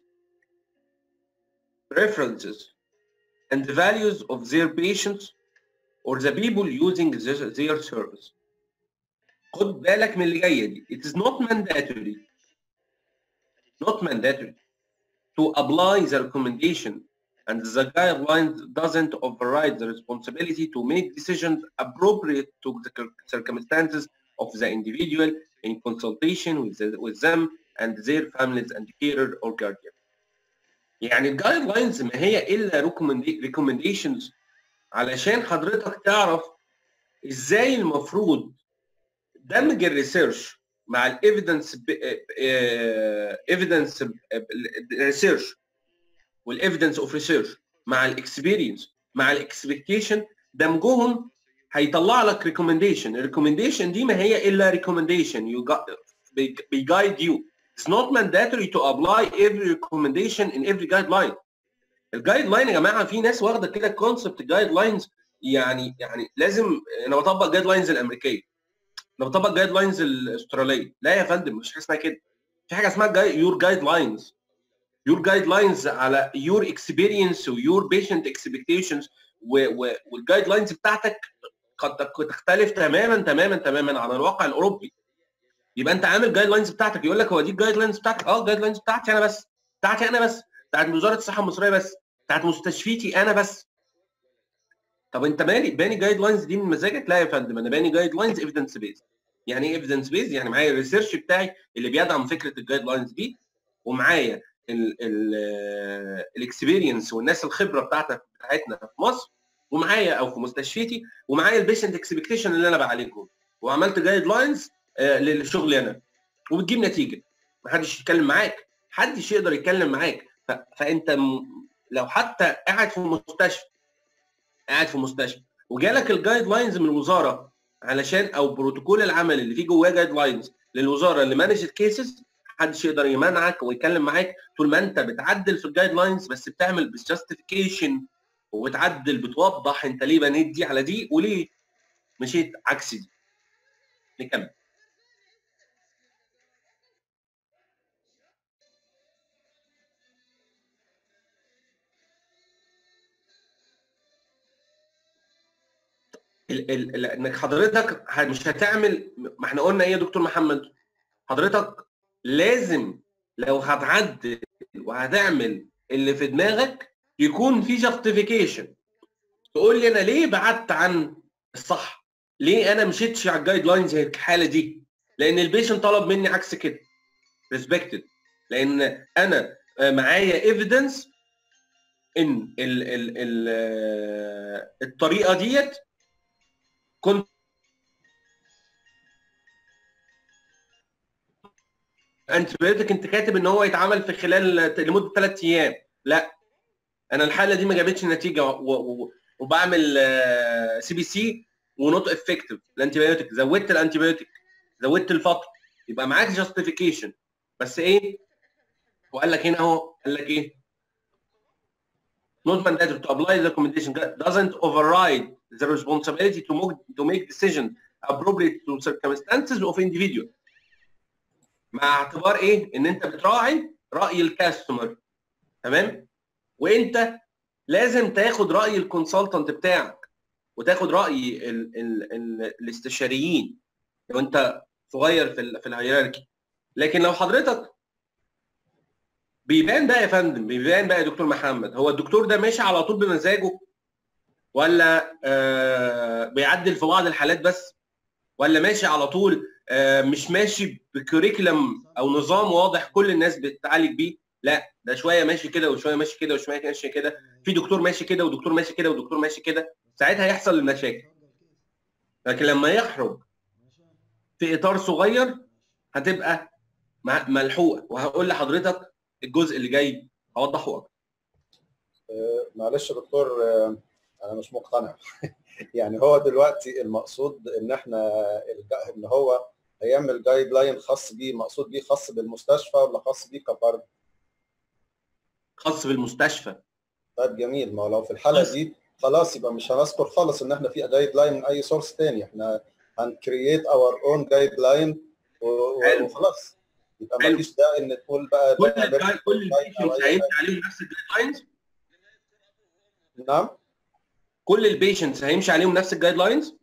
preferences and the values of their patients or the people using their, their service خد بالك من اللي جايه دي it is not mandatory not mandatory to apply the recommendation and the guidelines doesn't override the responsibility to make decisions appropriate to the circumstances of the individual in consultation with, the, with them and their families and carer or guardian. يعني الجايد لاينز ما هي الا recommendations علشان حضرتك تعرف ازاي المفروض دمج الريسيرش مع الايفيدنس ايفيدنس ريسيرش والايفيدنس اوف ريسيرش مع الاكسبيرينس مع الاكسبكتيشن دمجهم هيطلع لك ريكومنديشن الريكومنديشن دي ما هي الا ريكومنديشن يو بيجايد يو It's not mandatory to apply every recommendation in every guideline. الجايد لاين يا جماعه في ناس واخده كده كونسبت جايد لاينز يعني يعني لازم انا بطبق جايد لاينز الامريكيه انا بطبق جايد لاينز الاستراليه لا يا فندم مش حاجه اسمها كده في حاجه اسمها جاي يور جايد لاينز يور جايد لاينز على يور اكسبيرينس ويور بيشنت اكسبكتيشنز والجايد لاينز بتاعتك قد تختلف تماما تماما تماما عن الواقع الاوروبي يبقى انت عامل جايد لاينز بتاعتك يقول لك هو دي الجايد لاينز بتاعتك اه الجايد لاينز بتاعتي انا بس بتاعتي انا بس بتاعت وزاره الصحه المصريه بس بتاعت مستشفيتي انا بس طب انت مالي باني جايد لاينز دي من مزاجك لا يا فندم انا باني جايد لاينز ايفيدنس بيز يعني ايه ايفيدنس بيز يعني معايا الريسيرش بتاعي اللي بيدعم فكره الجايد لاينز دي ومعايا الاكسبيرينس والناس الخبره بتاعتك بتاعتنا في مصر ومعايا او في مستشفيتي ومعايا البيشنت اكسبكتيشن اللي انا بعالجهم وعملت جايد لاينز لشغلي انا وبتجيب نتيجه محدش يتكلم معاك محدش يقدر يتكلم معاك ف... فانت م... لو حتى قاعد في مستشفى قاعد في مستشفى وجالك الجايد لاينز من الوزاره علشان او بروتوكول العمل اللي فيه جواه جايد لاينز للوزاره اللي مانجت كيسز محدش يقدر يمنعك ويتكلم معاك طول ما انت بتعدل في الجايد لاينز بس بتعمل بالجاستيفيكيشن وبتعدل بتوضح انت ليه بنيت دي على دي وليه مشيت عكس دي نكمل ال ال انك حضرتك مش هتعمل ما احنا قلنا ايه يا دكتور محمد حضرتك لازم لو هتعدل وهتعمل اللي في دماغك يكون في جاستيفيكيشن تقول لي انا ليه بعدت عن الصح ليه انا مشيتش على الجايد لاينز زي الحاله دي لان البيشنت طلب مني عكس كده ريسبكتد لان انا معايا ايفيدنس ان ال ال ال الطريقه ديت كنت انتبيوتيك انت كاتب ان هو يتعمل في خلال لمده ثلاث ايام لا انا الحاله دي ما جابتش نتيجه و... و... وبعمل سي بي سي ونوت افكتيف الانتيبيوتيك زودت الانتيبيوتيك زودت الفتره يبقى معاك جاستيفيكيشن بس ايه وقال لك هنا اهو قال لك ايه not mandatory to apply the recommendation doesn't override the responsibility to make, to make decisions appropriate to circumstances of individual مع اعتبار ايه ان انت بتراعي راي الكاستمر تمام وانت لازم تاخد راي الكونسلتنت بتاعك وتاخد راي ال ال ال الاستشاريين لو انت صغير في ال في الهيراركي لكن لو حضرتك بيبان بقى يا فندم بيبان بقى يا دكتور محمد هو الدكتور ده ماشي على طول بمزاجه ولا آه بيعدل في بعض الحالات بس ولا ماشي على طول آه مش ماشي بكوريكولم او نظام واضح كل الناس بتتعالج بيه لا ده شويه ماشي كده وشويه ماشي كده وشويه ماشي كده في دكتور ماشي كده ودكتور ماشي كده ودكتور ماشي كده ساعتها هيحصل المشاكل لكن لما يخرج في اطار صغير هتبقى ملحوقه وهقول لحضرتك الجزء اللي جاي هوضحه اكتر معلش يا دكتور انا مش مقتنع يعني هو دلوقتي المقصود ان احنا ان هو هيعمل جايد لاين خاص بيه مقصود بيه خاص بالمستشفى ولا خاص بيه كفرد؟ خاص بالمستشفى طيب جميل ما هو لو في الحاله دي خلاص يبقى مش هنذكر خالص ان احنا في جايد لاين من اي سورس تاني احنا هنكرييت اور اون جايد لاين وخلاص يبقى ما فيش داعي ان تقول بقى كل الجايد كل البيشنتس هيمشي عليهم نفس الجايد لاينز نعم كل البيشنتس هيمشي عليهم نفس الجايد لاينز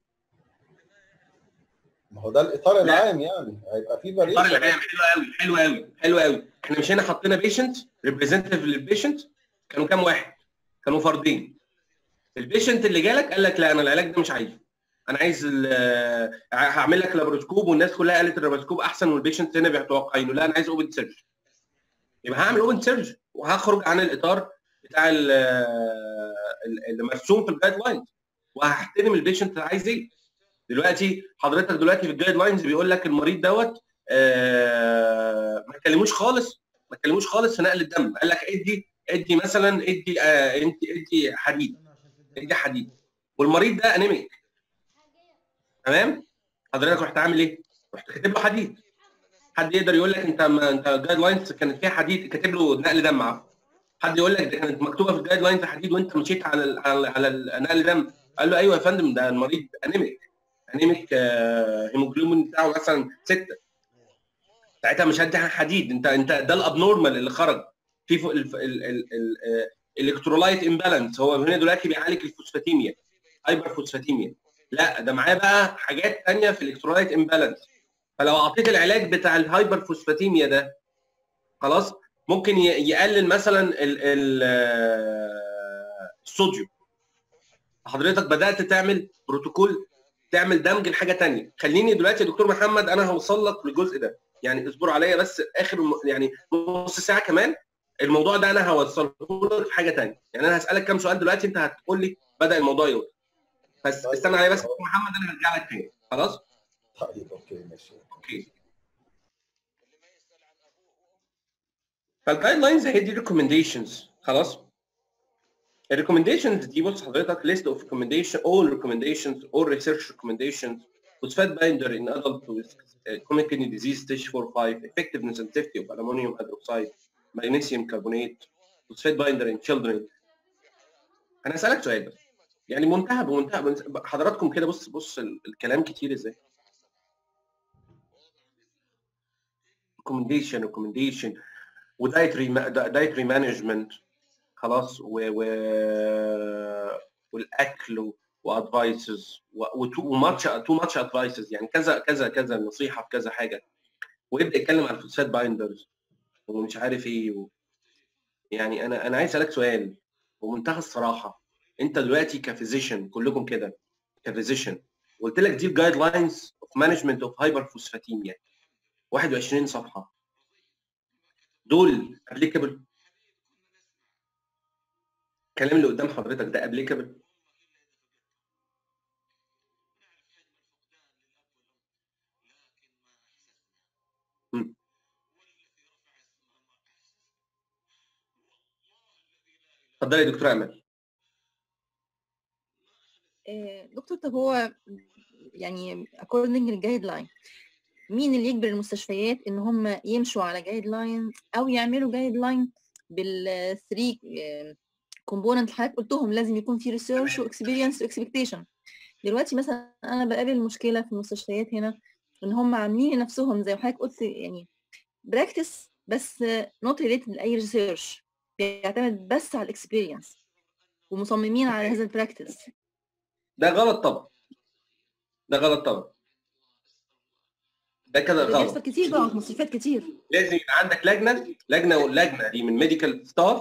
ما هو ده الاطار العام يعني هيبقى في الاطار العام حلو قوي حلو قوي حلو قوي احنا مش هنا حطينا بيشنت ريبريزنتيف للبيشنت كانوا كام واحد؟ كانوا فردين البيشنت اللي جالك قال لك لا انا العلاج ده مش عايزه انا عايز هعمل لك لابروسكوب والناس كلها قالت اللابروسكوب احسن والبيشنت هنا بيتوقعينه لا انا عايز اوبن سيرج يبقى هعمل اوبن سيرج وهخرج عن الاطار بتاع اللي مرسوم في الجايد لاينز وهحترم البيشنت اللي عايز ايه دلوقتي حضرتك دلوقتي في الجايد لاينز بيقول لك المريض دوت آه ما تكلموش خالص ما تكلموش خالص في نقل الدم قال لك ادي ادي مثلا ادي آه انت ادي حديد ادي حديد والمريض ده انيميك تمام حضرتك رحت عامل ايه؟ رحت كاتب له حديد حد يقدر يقول لك انت ما انت الجايد لاينز كانت فيها حديد كاتب له نقل دم عفوا حد يقول لك ده كانت مكتوبه في الجايد لاينز حديد وانت مشيت على ال على, على نقل دم قال له ايوه يا فندم ده المريض انيميك انيميك آه هيموجلوبين بتاعه مثلا 6 ساعتها مش هدي حديد انت انت ده الابنورمال اللي خرج في الالكترولايت امبالانس هو هنا دلوقتي بيعالج الفوسفاتيميا هايبر فوسفاتيميا لا ده معاه بقى حاجات ثانيه في الالكترولايت امبالانس فلو اعطيت العلاج بتاع الهايبر فوسفاتيميا ده خلاص ممكن يقلل مثلا ال ال الصوديوم حضرتك بدات تعمل بروتوكول تعمل دمج لحاجه ثانيه خليني دلوقتي يا دكتور محمد انا هوصل لك للجزء ده يعني اصبروا عليا بس اخر يعني نص ساعه كمان الموضوع ده انا هوصله لك في حاجه ثانيه يعني انا هسالك كام سؤال دلوقتي انت هتقول لي بدا الموضوع يوصل بس طيب. استنى عليا بس دكتور محمد انا هرجع لك تاني خلاص طيب اوكي ماشي اوكي فالجايد لاينز هي دي ريكومنديشنز خلاص الريكومنديشنز دي بص حضرتك list of recommendation all recommendations all research recommendations phosphate binder in adult with uh, chronic kidney disease stage 4 5 effectiveness and safety of aluminum hydroxide magnesium carbonate phosphate binder in children انا اسالك سؤال بس يعني منتهى بمنتهى حضراتكم كده بص بص الكلام كتير ازاي recommendation recommendation ودايتري دايتري مانجمنت خلاص و, و والاكل وادفايسز وماتش تو ماتش ادفايسز يعني كذا كذا كذا نصيحه في كذا حاجه ويبدا يتكلم عن الفوسفات بايندرز ومش عارف ايه و... يعني انا انا عايز اسالك سؤال بمنتهى الصراحه انت دلوقتي كفيزيشن كلكم كده كفيزيشن قلت لك دي الجايد لاينز اوف مانجمنت اوف هايبر فوسفاتيميا 21 صفحه دول ابليكابل الكلام اللي قدام حضرتك ده ابليكابل اتفضلي يا دكتوره امل دكتور طب هو يعني according للجايد لاين مين اللي يجبر المستشفيات ان هم يمشوا على جايد لاين او يعملوا جايد لاين بالثري كومبوننت اللي حضرتك قلتهم لازم يكون في ريسيرش واكسبيرينس واكسبكتيشن دلوقتي مثلا انا بقابل مشكله في المستشفيات هنا ان هم عاملين لنفسهم زي ما حضرتك قلت يعني براكتس بس نوت ريليتد لاي ريسيرش بيعتمد بس على الاكسبيرينس ومصممين على هذا البراكتس ده غلط طبعا ده غلط طبعا ده كده ده غلط بيحصل كتير بقى في مستشفيات كتير لازم يبقى عندك لجنه لجنه واللجنه دي من ميديكال ستاف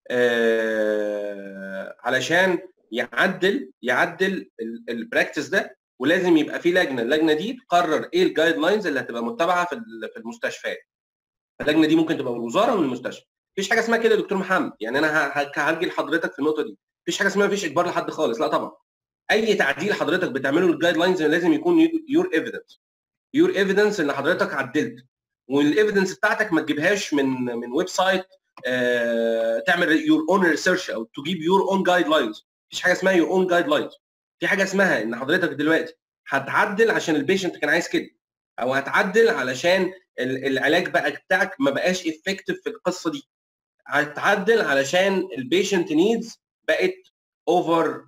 آه علشان يعدل يعدل البراكتس ده ولازم يبقى في لجنه اللجنه دي تقرر ايه الجايد لاينز اللي هتبقى متبعه في ال- في المستشفيات اللجنه دي ممكن تبقى من الوزاره ومن المستشفى مفيش حاجه اسمها كده يا دكتور محمد يعني انا ه- ه- هرجي لحضرتك في النقطه دي مفيش حاجه اسمها مفيش اجبار لحد خالص لا طبعا اي تعديل حضرتك بتعمله للجايد لاينز لازم يكون يور ايفيدنس يور ايفيدنس ان حضرتك عدلت والايفيدنس بتاعتك ما تجيبهاش من من ويب سايت آه، تعمل يور اون ريسيرش او تجيب يور اون جايد لاينز مفيش حاجه اسمها يور اون جايد لاينز في حاجه اسمها ان حضرتك دلوقتي هتعدل عشان البيشنت كان عايز كده او هتعدل علشان ال- العلاج بقى بتاعك ما بقاش افكتيف في القصه دي هتعدل علشان البيشنت نيدز بقت اوفر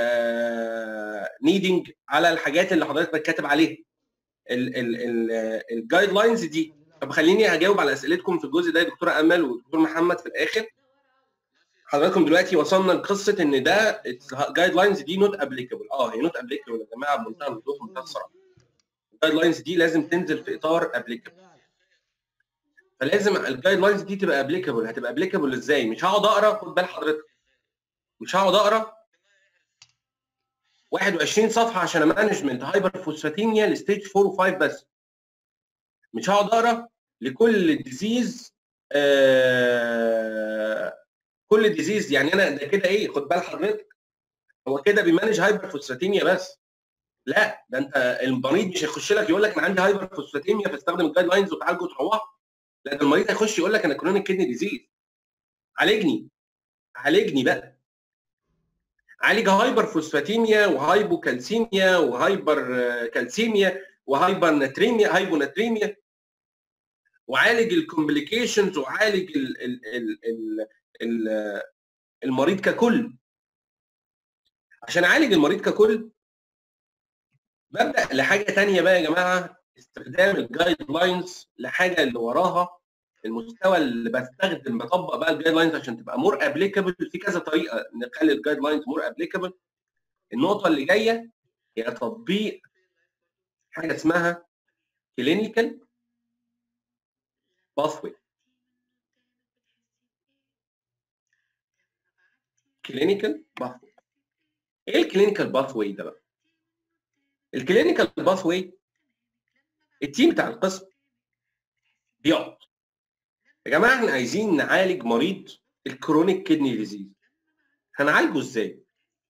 نيدنج على الحاجات اللي حضرتك كاتب عليها الجايد لاينز دي طب خليني هجاوب على اسئلتكم في الجزء ده يا دكتوره امل ودكتور محمد في الاخر حضراتكم دلوقتي وصلنا لقصه ان ده الجايد لاينز دي نوت ابليكابل اه هي نوت ابليكابل يا جماعه بمنتهى الوضوح ومنتهى الصراحه الجايد لاينز دي لازم تنزل في اطار ابليكابل فلازم الجايد لاينز دي تبقى ابليكابل هتبقى ابليكابل ازاي مش هقعد اقرا خد بال حضرتك مش هقعد اقرا 21 صفحه عشان مانجمنت هايبر فوسفاتيميا لستيج 4 و5 بس مش هقعد اقرا لكل ديزيز آه كل ديزيز يعني انا ده كده ايه خد بال حضرتك هو كده بيمانج هايبر فوسفاتيميا بس لا ده انت المريض مش هيخش لك يقول لك انا عندي هايبر فوسفاتيميا فاستخدم الجايد لاينز وتعالجه وتروح لا ده المريض هيخش يقول لك انا كرونيك كدني ديزيز عالجني عالجني بقى عالج هايبر فوسفاتيميا وهايبوكالسيميا وهايبر آه، كالسيميا وهايبر ناتريميا هايبوناتريميا وعالج الكومبليكيشنز وعالج ال ال ال ال ال المريض ككل عشان اعالج المريض ككل ببدا لحاجه تانية بقى يا جماعه استخدام الجايد لاينز لحاجه اللي وراها المستوى اللي بستخدم بطبق بقى الجايد لاينز عشان تبقى مور ابليكابل في كذا طريقه نخلي الجايد لاينز مور ابليكابل النقطه اللي جايه هي تطبيق حاجه اسمها كلينيكال باثوي كلينيكال باثوي ايه الكلينيكال باثوي ده بقى الكلينيكال باثوي التيم بتاع القسم بيقعد يا جماعه احنا عايزين نعالج مريض الكرونيك كدني ديزيز هنعالجه ازاي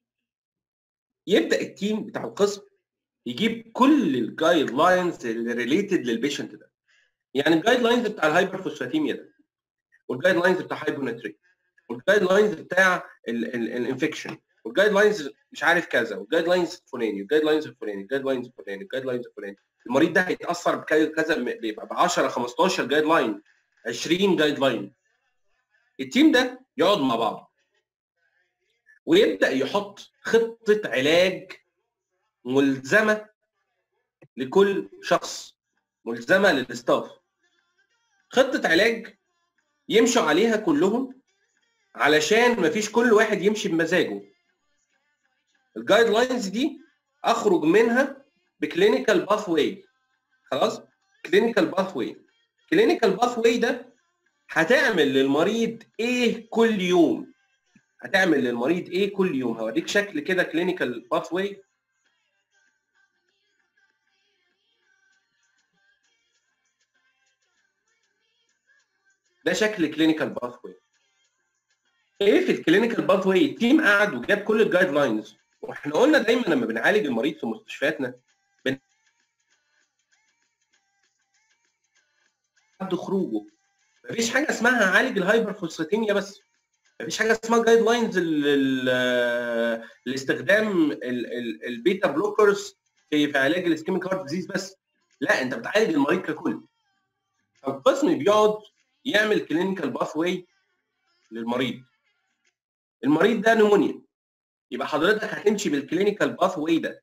يبدا التيم بتاع القسم يجيب كل الجايد لاينز اللي ريليتد للبيشنت ده يعني الجايد لاينز بتاع الهايبر فوسفاتيميا ده والجايد لاينز بتاع هايبوناتري والجايد لاينز بتاع الانفكشن والجايد لاينز مش عارف كذا والجايد لاينز الفلاني والجايد لاينز الفلاني الجايد لاينز الفلاني الجايد لاينز الفلاني المريض ده هيتاثر بكذا بيبقى ب 10 15 جايد لاين 20 جايد لاين التيم ده يقعد مع بعض ويبدا يحط خطه علاج ملزمه لكل شخص ملزمه للاستاف خطه علاج يمشوا عليها كلهم علشان مفيش كل واحد يمشي بمزاجه الجايد لاينز دي اخرج منها بكلينيكال باث واي خلاص كلينيكال باث واي كلينيكال باث واي ده هتعمل للمريض ايه كل يوم هتعمل للمريض ايه كل يوم هوريك شكل كده كلينيكال باث واي ده شكل كلينيكال باث واي ايه في الكلينيكال باث واي التيم قعد وجاب كل الجايد لاينز واحنا قلنا دايما لما بنعالج المريض في مستشفياتنا بن... حد خروجه مفيش حاجه اسمها عالج الهايبر فوسفاتيميا بس مفيش حاجه اسمها جايد لاينز لاستخدام البيتا بلوكرز في في علاج الاسكيميك هارت ديزيز بس لا انت بتعالج المريض ككل فالقسم بيقعد يعمل كلينيكال باث واي للمريض المريض ده نمونيا يبقى حضرتك هتمشي بالكلينيكال باث واي ده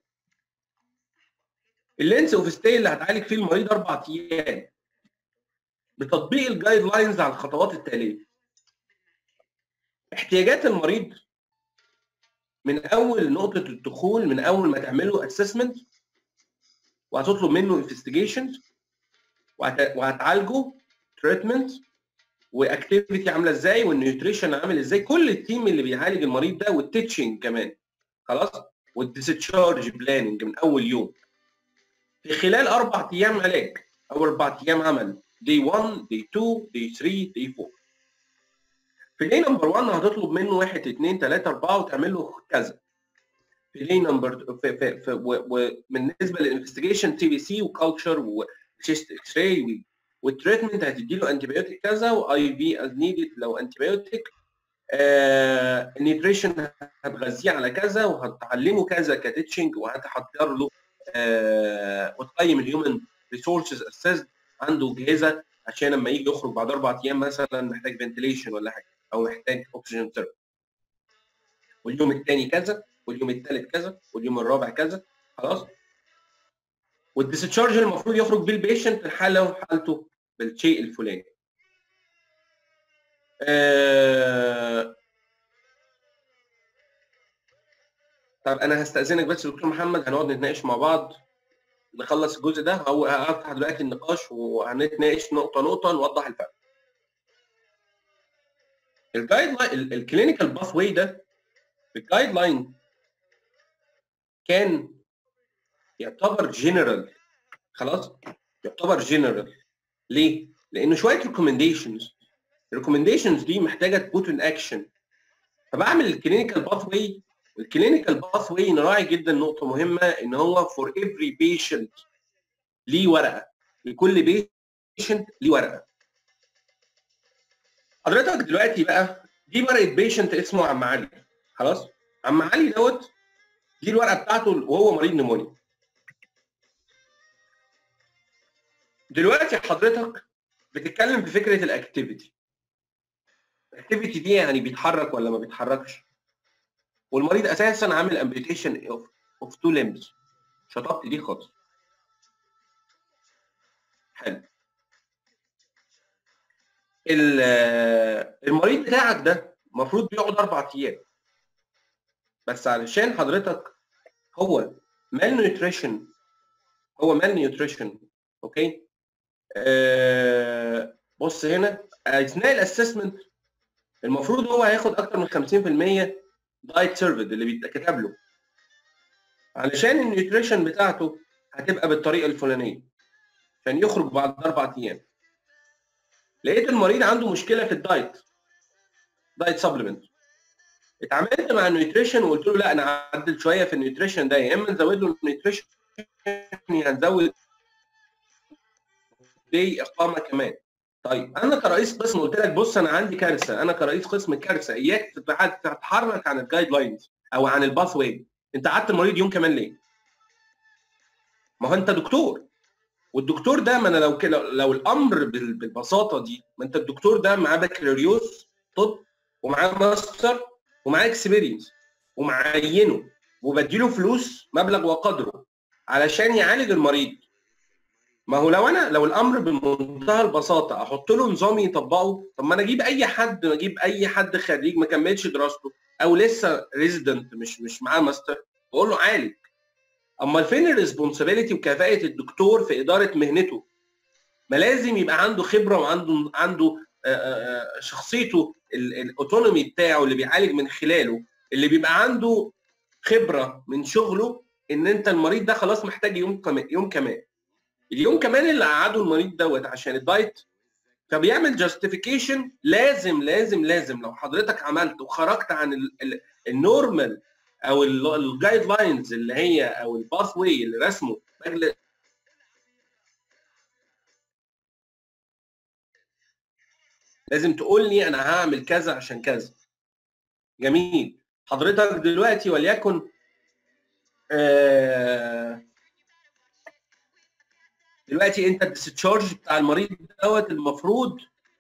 اللينس اوف ستي اللي هتعالج فيه المريض اربع ايام بتطبيق الجايد لاينز على الخطوات التاليه احتياجات المريض من اول نقطه الدخول من اول ما تعمله اسسمنت وهتطلب منه انفستيجيشن وهتعالجه تريتمنت واكتيفيتي عامله ازاي والنيوتريشن عامل ازاي كل التيم اللي بيعالج المريض ده والتيتشنج كمان خلاص والديسشارج بلاننج من اول يوم في خلال اربع ايام علاج او اربع ايام عمل دي 1 دي 2 دي 3 دي 4 في دي نمبر 1 هتطلب منه 1 2 3 4 وتعمل له كذا في دي نمبر في في في وبالنسبه للانفستيجيشن تي بي سي وكالتشر وشيست اكس راي والتريتمنت هتدي له انتي بايوتيك كذا واي في از نيدد لو انتي بايوتيك آه النيوتريشن هتغذيه على كذا وهتعلمه كذا كتيتشنج وهتحضر له آه وتقيم الهيومن ريسورسز اساس عنده جهازه عشان لما يجي يخرج بعد اربع ايام مثلا محتاج فنتليشن ولا حاجه او محتاج اكسجين ثيرابي واليوم الثاني كذا واليوم الثالث كذا واليوم الرابع كذا خلاص والديسشارج المفروض يخرج بيه البيشنت حاله حالته بالشيء الفلاني آه... طب انا هستاذنك بس دكتور محمد هنقعد نتناقش مع بعض نخلص الجزء ده هو هفتح دلوقتي النقاش وهنتناقش نقطه نقطه نوضح الفرق الجايد لاين الكلينيكال باث واي ده الجايد لاين كان يعتبر جنرال خلاص يعتبر جنرال ليه؟ لانه شويه ريكومنديشنز الريكومنديشنز دي محتاجه تبوت ان اكشن فبعمل الكلينيكال باث واي الكلينيكال باث واي نراعي جدا نقطه مهمه ان هو فور افري بيشنت ليه ورقه لكل بيشنت ليه ورقه حضرتك دلوقتي بقى دي ورقه بيشنت اسمه عم علي خلاص عم علي دوت دي الورقه بتاعته وهو مريض نمونيا دلوقتي حضرتك بتتكلم في فكره الاكتيفيتي الاكتيفيتي دي يعني بيتحرك ولا ما بيتحركش والمريض اساسا عامل امبيوتيشن اوف اوف تو ليمبس شطبت دي خالص حلو المريض بتاعك ده المفروض بيقعد اربع ايام بس علشان حضرتك هو مال نيوتريشن هو مال نيوتريشن اوكي آه بص هنا اثناء الاسسمنت المفروض هو هياخد اكتر من 50% دايت سيرفيد اللي بيتكتب له علشان النيوتريشن بتاعته هتبقى بالطريقه الفلانيه عشان يخرج بعد اربع ايام لقيت المريض عنده مشكله في الدايت دايت سبلمنت اتعاملت مع النيوتريشن وقلت له لا انا هعدل شويه في النيوتريشن ده يا اما نزود له النيوتريشن يا نزود دي اقامه كمان طيب انا كرئيس قسم قلت لك بص انا عندي كارثه انا كرئيس قسم كارثه اياك تتحرك عن الجايد لاينز او عن الباث واي انت قعدت المريض يوم كمان ليه؟ ما هو انت دكتور والدكتور ده ما انا لو كده لو الامر بالبساطه دي ما انت الدكتور ده معاه بكالوريوس طب ومعاه ماستر ومعاه اكسبيرينس ومعينه وبديله فلوس مبلغ وقدره علشان يعالج المريض ما هو لو انا لو الامر بمنتهى البساطه احط له نظام يطبقه طب ما انا اجيب اي حد اجيب اي حد خريج ما كملش دراسته او لسه ريزيدنت مش مش معاه ماستر واقول له عالج امال فين الريسبونسابيلتي وكفاءه الدكتور في اداره مهنته ما لازم يبقى عنده خبره وعنده عنده شخصيته الاوتونومي بتاعه اللي بيعالج من خلاله اللي بيبقى عنده خبره من شغله ان انت المريض ده خلاص محتاج يوم كمان يوم كمان اليوم كمان اللي قعده المريض دوت عشان الدايت فبيعمل جاستيفيكيشن لازم لازم لازم لو حضرتك عملت وخرجت عن النورمال او الجايد لاينز اللي هي او الباث واي اللي رسمه مجلس لازم تقول لي انا هعمل كذا عشان كذا جميل حضرتك دلوقتي وليكن آه دلوقتي انت الديسشارج بتاع المريض دوت المفروض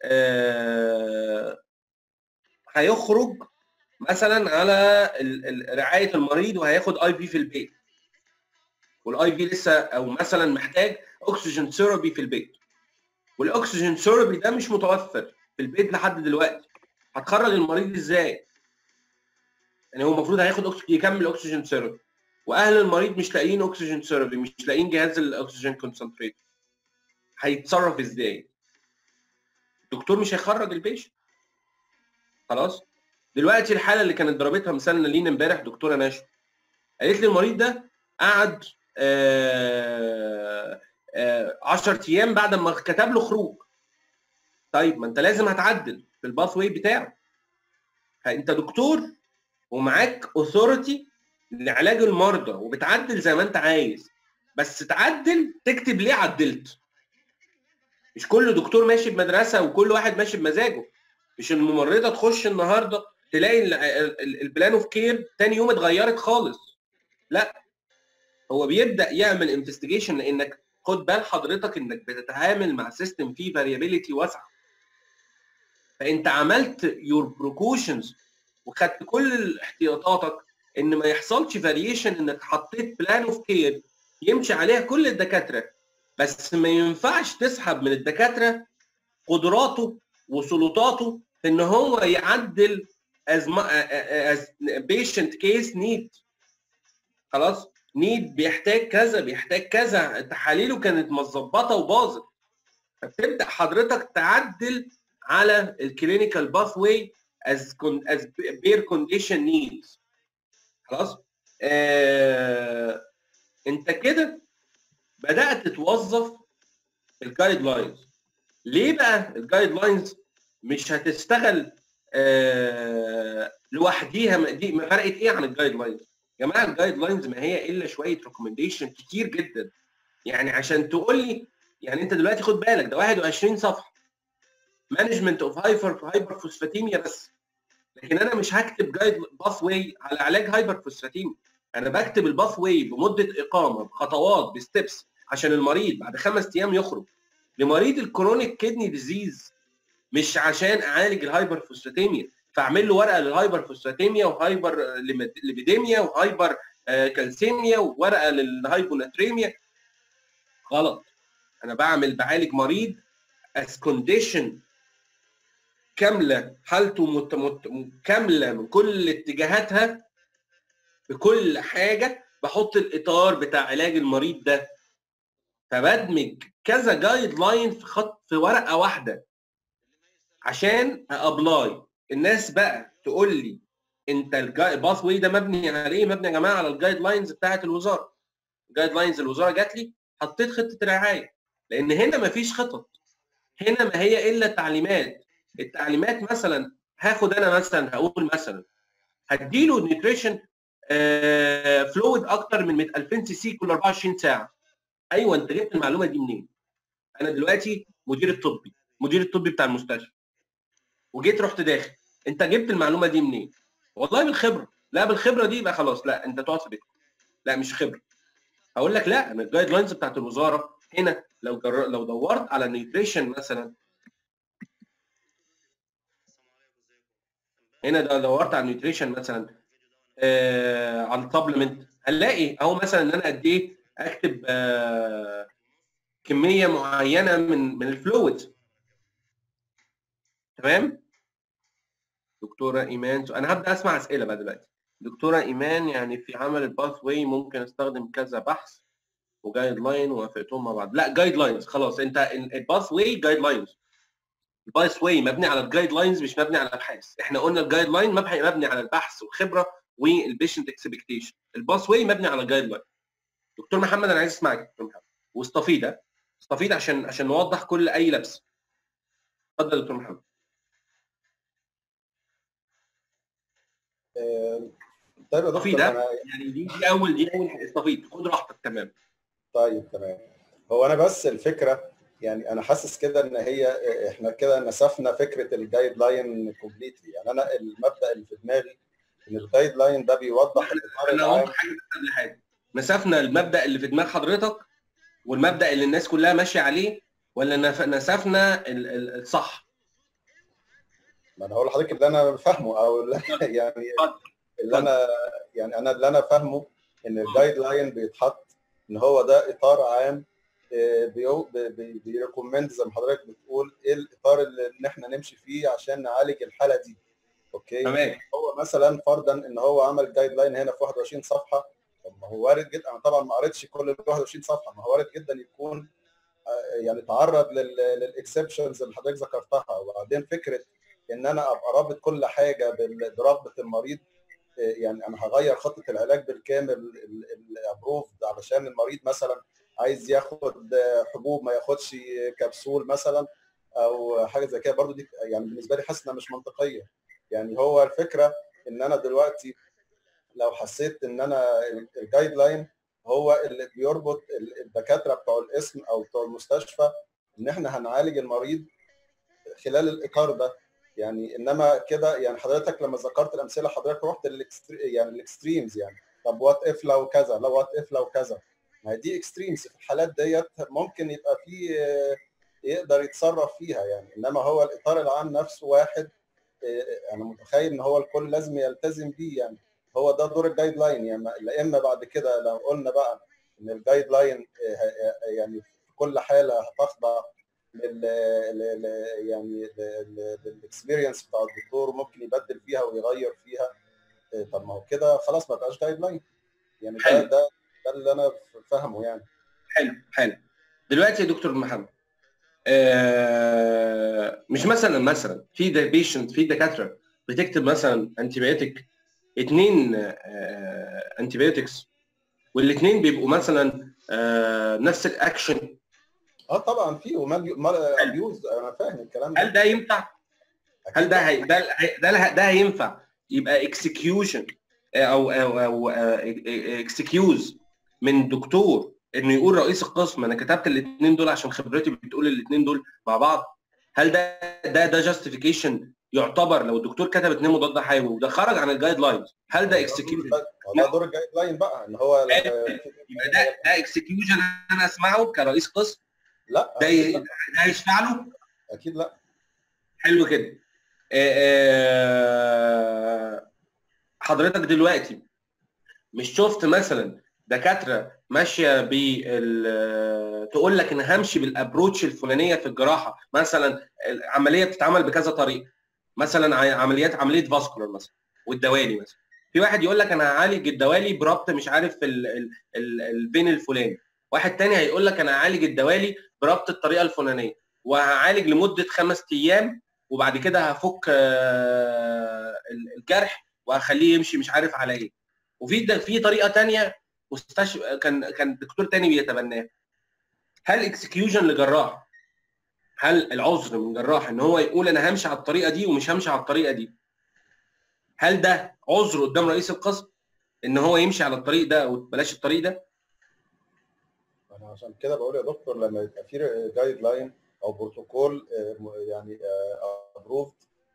آه هيخرج مثلا على رعايه المريض وهياخد اي في في البيت والاي في لسه او مثلا محتاج اكسجين ثيرابي في البيت والاكسجين ثيرابي ده مش متوفر في البيت لحد دلوقتي هتخرج المريض ازاي يعني هو المفروض هياخد أكس... يكمل اكسجين ثيرابي واهل المريض مش لاقيين اكسجين ثيرابي مش لاقيين جهاز الاكسجين كونسنتريت هيتصرف ازاي؟ الدكتور مش هيخرج البيشنت خلاص دلوقتي الحاله اللي كانت ضربتها مثالنا لينا امبارح دكتوره ناشا قالت لي المريض ده قعد 10 ايام بعد ما كتب له خروج طيب ما انت لازم هتعدل في الباث واي بتاعه انت دكتور ومعاك اوثورتي لعلاج المرضى وبتعدل زي ما انت عايز بس تعدل تكتب ليه عدلت مش كل دكتور ماشي بمدرسه وكل واحد ماشي بمزاجه مش الممرضه تخش النهارده تلاقي البلان اوف كير تاني يوم اتغيرت خالص لا هو بيبدا يعمل انفستيجيشن لانك خد بال حضرتك انك بتتعامل مع سيستم فيه فاريابيليتي واسعه فانت عملت يور بروكوشنز وخدت كل احتياطاتك ان ما يحصلش فاريشن انك حطيت بلان اوف كير يمشي عليها كل الدكاتره بس ما ينفعش تسحب من الدكاتره قدراته وسلطاته في ان هو يعدل as, as patient case need خلاص نيد بيحتاج كذا بيحتاج كذا تحاليله كانت متظبطه وباظت فبتبدا حضرتك تعدل على الكلينيكال باث واي as as bare condition needs خلاص آه انت كده بدات توظف الجايد لاينز ليه بقى الجايد لاينز مش هتشتغل آه لوحديها دي ما فرقت ايه عن الجايد لاينز يا جماعه الجايد لاينز ما هي الا شويه ريكومنديشن كتير جدا يعني عشان تقول لي يعني انت دلوقتي خد بالك ده 21 صفحه مانجمنت اوف هايبر هايبر فوسفاتيميا بس لكن انا مش هكتب جايد باث واي على علاج هايبر فوسفاتيميا انا بكتب الباث واي بمده اقامه بخطوات بستبس عشان المريض بعد خمس ايام يخرج لمريض الكرونيك كدني ديزيز مش عشان اعالج الهايبر فوسفاتيميا فاعمل له ورقه للهايبر فوسفاتيميا وهايبر ليبيديميا وهايبر كالسيميا وورقه للهايبوناتريميا غلط انا بعمل بعالج مريض as condition كامله حالته مت... مت... كامله من كل اتجاهاتها بكل حاجه بحط الاطار بتاع علاج المريض ده فبدمج كذا جايد لاين في خط في ورقه واحده عشان ابلاي الناس بقى تقول لي انت الباث واي ده مبني على ايه؟ مبني يا جماعه على الجايد لاينز بتاعه الوزاره. الجايد لاينز الوزاره جات لي حطيت خطه رعايه لان هنا مفيش خطط. هنا ما هي الا تعليمات. التعليمات مثلا هاخد انا مثلا هقول مثلا هديله نيوتريشن فلويد اكتر من 2000 سي سي كل 24 ساعه. ايوه انت جبت المعلومه دي منين؟ انا دلوقتي مدير الطبي، مدير الطبي بتاع المستشفى. وجيت رحت داخل انت جبت المعلومه دي منين؟ والله بالخبره لا بالخبره دي يبقى خلاص لا انت تقعد في بيتك لا مش خبره هقول لك لا انا الجايد لاينز بتاعت الوزاره هنا لو جر... لو دورت على نيوتريشن مثلا هنا لو دورت على نيوتريشن مثلا آه عن سبلمنت هنلاقي اهو مثلا ان انا قد ايه اكتب آه كميه معينه من من الفلويد تمام دكتوره ايمان انا هبدا اسمع اسئله بقى دلوقتي دكتوره ايمان يعني في عمل الباث واي ممكن استخدم كذا بحث وجايد لاين ووافقتهم مع بعض لا جايد لاينز خلاص انت الباث واي جايد لاينز الباث واي مبني على الجايد لاينز مش مبني على الابحاث احنا قلنا الجايد لاين مبني على البحث والخبره والبيشنت اكسبكتيشن الباث واي مبني على الجايد لاين دكتور محمد انا عايز اسمعك دكتور محمد واستفيد استفيد عشان عشان نوضح كل اي لبس اتفضل دكتور محمد طيب يا في دكتور ده انا يعني دي دي اول دي اول استفيد خد راحتك تمام طيب تمام هو انا بس الفكره يعني انا حاسس كده ان هي احنا كده نسفنا فكره الجايد لاين كومبليتلي يعني انا المبدا اللي في دماغي ان الجايد لاين ده بيوضح الاطار انا العام قلت حاجه بس قبل حاجه نسفنا المبدا اللي في دماغ حضرتك والمبدا اللي الناس كلها ماشيه عليه ولا نف- نسفنا ال- ال- الصح ما انا هقول لحضرتك اللي انا فاهمه او اللي يعني اللي انا يعني انا اللي انا فاهمه ان الجايد لاين بيتحط ان هو ده اطار عام آه، بيو- بي- بي- بيريكومند زي ما حضرتك بتقول ايه الاطار اللي ان احنا نمشي فيه عشان نعالج الحاله دي اوكي تمام هو مثلا فرضا ان هو عمل جايد لاين هنا في 21 صفحه طب ما هو وارد جدا انا طبعا ما قريتش كل ال 21 صفحه ما هو وارد جدا يكون آه، يعني تعرض للاكسبشنز اللي حضرتك ذكرتها وبعدين فكره ان انا ابقى رابط كل حاجه بال- برغبه المريض آه، يعني انا هغير خطه العلاج بالكامل الابروفد علشان المريض مثلا عايز ياخد آه، حبوب ما ياخدش كبسول مثلا او حاجه زي كده برضو دي يعني بالنسبه لي حاسس انها مش منطقيه يعني هو الفكره ان انا دلوقتي لو حسيت ان انا الجايد لاين هو اللي بيربط ال- الدكاتره بتوع القسم او بتوع المستشفى ان احنا هنعالج المريض خلال الاطار ده يعني انما كده يعني حضرتك لما ذكرت الامثله حضرتك رحت للإكستري- يعني الاكستريمز يعني طب وات اف لو كذا لو وات اف لو كذا ما هي دي اكستريمز في الحالات ديت ممكن يبقى في آه، يقدر يتصرف فيها يعني انما هو الاطار العام نفسه واحد آه، انا متخيل ان هو الكل لازم يلتزم بيه يعني هو ده دور الجايد لاين يعني لا اما بعد كده لو قلنا بقى ان الجايد لاين آه، يعني في كل حاله هتخضع لل لل- لل- يعني للاكسبيرينس بتاع الدكتور وممكن يبدل فيها ويغير فيها آه، طب ما هو كده خلاص ما بقاش جايد لاين يعني ده حلو. ده ده اللي انا فاهمه يعني حلو حلو دلوقتي يا دكتور محمد آه مش مثلا مثلا في ده بيشنت في دكاتره بتكتب مثلا انتيبيوتيك اثنين انتيبيوتكس والاثنين بيبقوا مثلا آه نفس الاكشن اه طبعا في ومال ابيوز انا فاهم الكلام ده هل ده ينفع؟ هل ده هي ده هي- ده ده هينفع يبقى اكسكيوشن او او او اكسكيوز من دكتور انه يقول رئيس القسم انا كتبت الاثنين دول عشان خبرتي بتقول الاثنين دول مع بعض هل ده ده ده جاستيفيكيشن يعتبر لو الدكتور كتب اثنين مضاد حيوي وده خرج عن الجايد لاينز هل ده اكسكيوشن ده دور الجايد لاين بقى ان هو يبقى ده ده اكسكيوشن انا اسمعه كرئيس قسم لا ده أكيد ي- لا, ده يشفع له اكيد لا حلو كده آه، آه، حضرتك دلوقتي مش شفت مثلا دكاتره ماشيه بال تقول لك انا همشي بالابروتش الفلانيه في الجراحه مثلا العمليه بتتعمل بكذا طريقه مثلا ع- عمليات عمليه فاسكولار مثلا والدوالي مثلا في واحد يقول لك انا هعالج الدوالي بربط مش عارف ال- ال- ال- الفين الفلاني واحد تاني هيقول لك انا هعالج الدوالي بربط الطريقه الفلانيه وهعالج لمده خمس ايام وبعد كده هفك آه، الجرح وهخليه يمشي مش عارف على ايه وفي ده في طريقه تانية مستشفى كان كان دكتور تاني بيتبناها هل اكسكيوجن لجراح هل العذر من جراح ان هو يقول انا همشي على الطريقه دي ومش همشي على الطريقه دي هل ده عذر قدام رئيس القسم ان هو يمشي على الطريق ده وبلاش الطريق ده انا عشان كده بقول يا دكتور لما يبقى في جايد لاين او بروتوكول آه، م- يعني ابروفد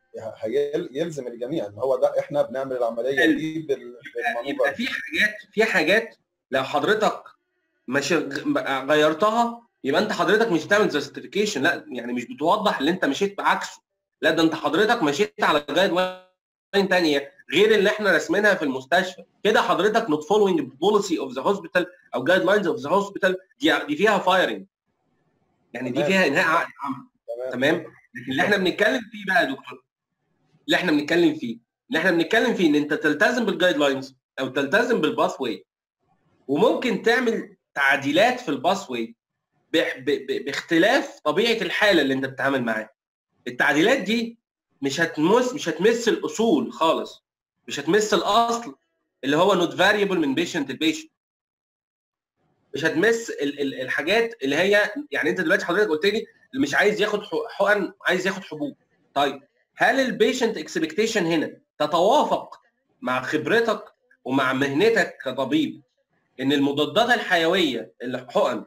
يلزم الجميع ان هو ده احنا بنعمل العمليه حلو. دي بال- يبقى بالمانوفر في حاجات في حاجات لو حضرتك مش غيرتها يبقى انت حضرتك مش بتعمل جاستيفيكيشن لا يعني مش بتوضح اللي انت مشيت بعكسه لا ده انت حضرتك مشيت على جايد لاين ثانيه غير اللي احنا راسمينها في المستشفى كده حضرتك نوت فولوينج بوليسي اوف ذا هوسبيتال او جايد لاينز اوف ذا هوسبيتال دي دي فيها فايرنج يعني دي تمام. فيها انهاء عقد عمل تمام تمام لكن اللي احنا بنتكلم فيه بقى يا دكتور اللي احنا بنتكلم فيه اللي احنا بنتكلم فيه ان انت تلتزم بالجايد لاينز او تلتزم بالباث واي وممكن تعمل تعديلات في الباث واي باختلاف طبيعه الحاله اللي انت بتتعامل معاها التعديلات دي مش هتمس مش هتمس الاصول خالص مش هتمس الاصل اللي هو نوت فاريبل من بيشنت لبيشنت مش هتمس ال- ال- الحاجات اللي هي يعني انت دلوقتي حضرتك قلت لي اللي مش عايز ياخد حق- حقن عايز ياخد حبوب طيب هل البيشنت اكسبكتيشن هنا تتوافق مع خبرتك ومع مهنتك كطبيب ان المضادات الحيويه الحقن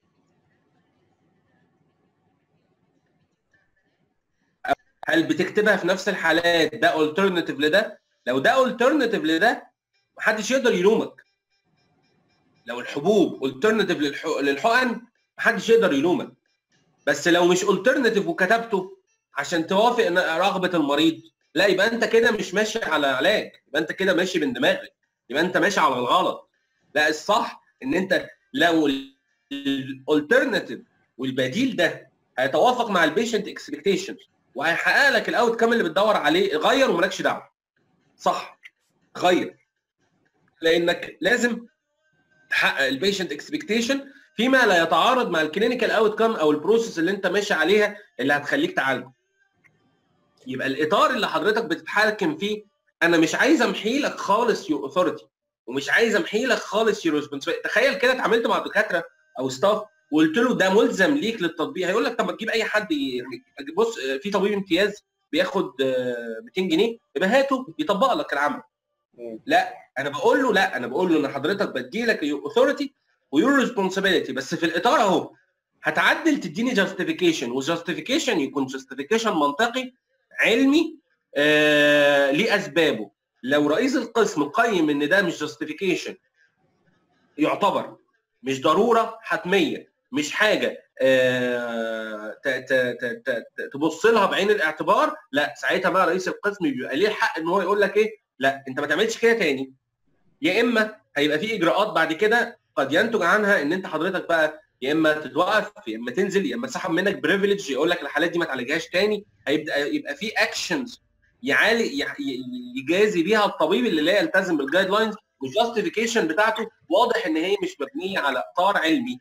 هل بتكتبها في نفس الحالات ده الترناتيف لده لو ده الترناتيف لده محدش يقدر يلومك لو الحبوب الترناتيف للحقن محدش يقدر يلومك بس لو مش الترناتيف وكتبته عشان توافق إن- رغبه المريض لا يبقى انت كده مش ماشي على علاج يبقى انت كده ماشي من دماغك يبقى انت ماشي على الغلط لا الصح ان انت لو الالترناتيف والبديل ده هيتوافق مع البيشنت اكسبكتيشن وهيحقق لك الاوت كام اللي بتدور عليه غير ومالكش دعوه صح غير لانك لازم تحقق البيشنت اكسبكتيشن فيما لا يتعارض مع الكلينيكال اوت كام او البروسيس اللي انت ماشي عليها اللي هتخليك تعالجه يبقى الاطار اللي حضرتك بتتحكم فيه انا مش عايز امحي لك خالص يور اوثورتي ومش عايز امحي لك خالص يور ريسبونسبيلتي تخيل كده اتعاملت مع دكاتره او ستاف وقلت له ده ملزم ليك للتطبيق هيقول لك طب ما تجيب اي حد ي- بص في طبيب امتياز بياخد آه، 200 جنيه يبقى هاته يطبق لك العمل مم. لا انا بقول له لا انا بقول له ان حضرتك بدي لك يور اوثورتي ويور ريسبونسبيلتي بس في الاطار اهو هتعدل تديني جاستيفيكيشن والجاستيفيكيشن يكون جاستيفيكيشن منطقي علمي آه ليه اسبابه لو رئيس القسم قيم ان ده مش جاستيفيكيشن يعتبر مش ضروره حتميه مش حاجه آه ت- ت- ت- ت- ت- تبص لها بعين الاعتبار لا ساعتها بقى رئيس القسم بيبقى ليه الحق ان هو يقول لك ايه لا انت ما تعملش كده تاني يا اما هيبقى في اجراءات بعد كده قد ينتج عنها ان انت حضرتك بقى يا اما تتوقف يا اما تنزل يا اما تسحب منك بريفليج يقول لك الحالات دي ما تعالجهاش تاني هيبدا يبقى في اكشنز يعالج يح- ي- يجازي بيها الطبيب اللي لا يلتزم بالجايد لاينز والجاستيفيكيشن بتاعته واضح ان هي مش مبنيه على اطار علمي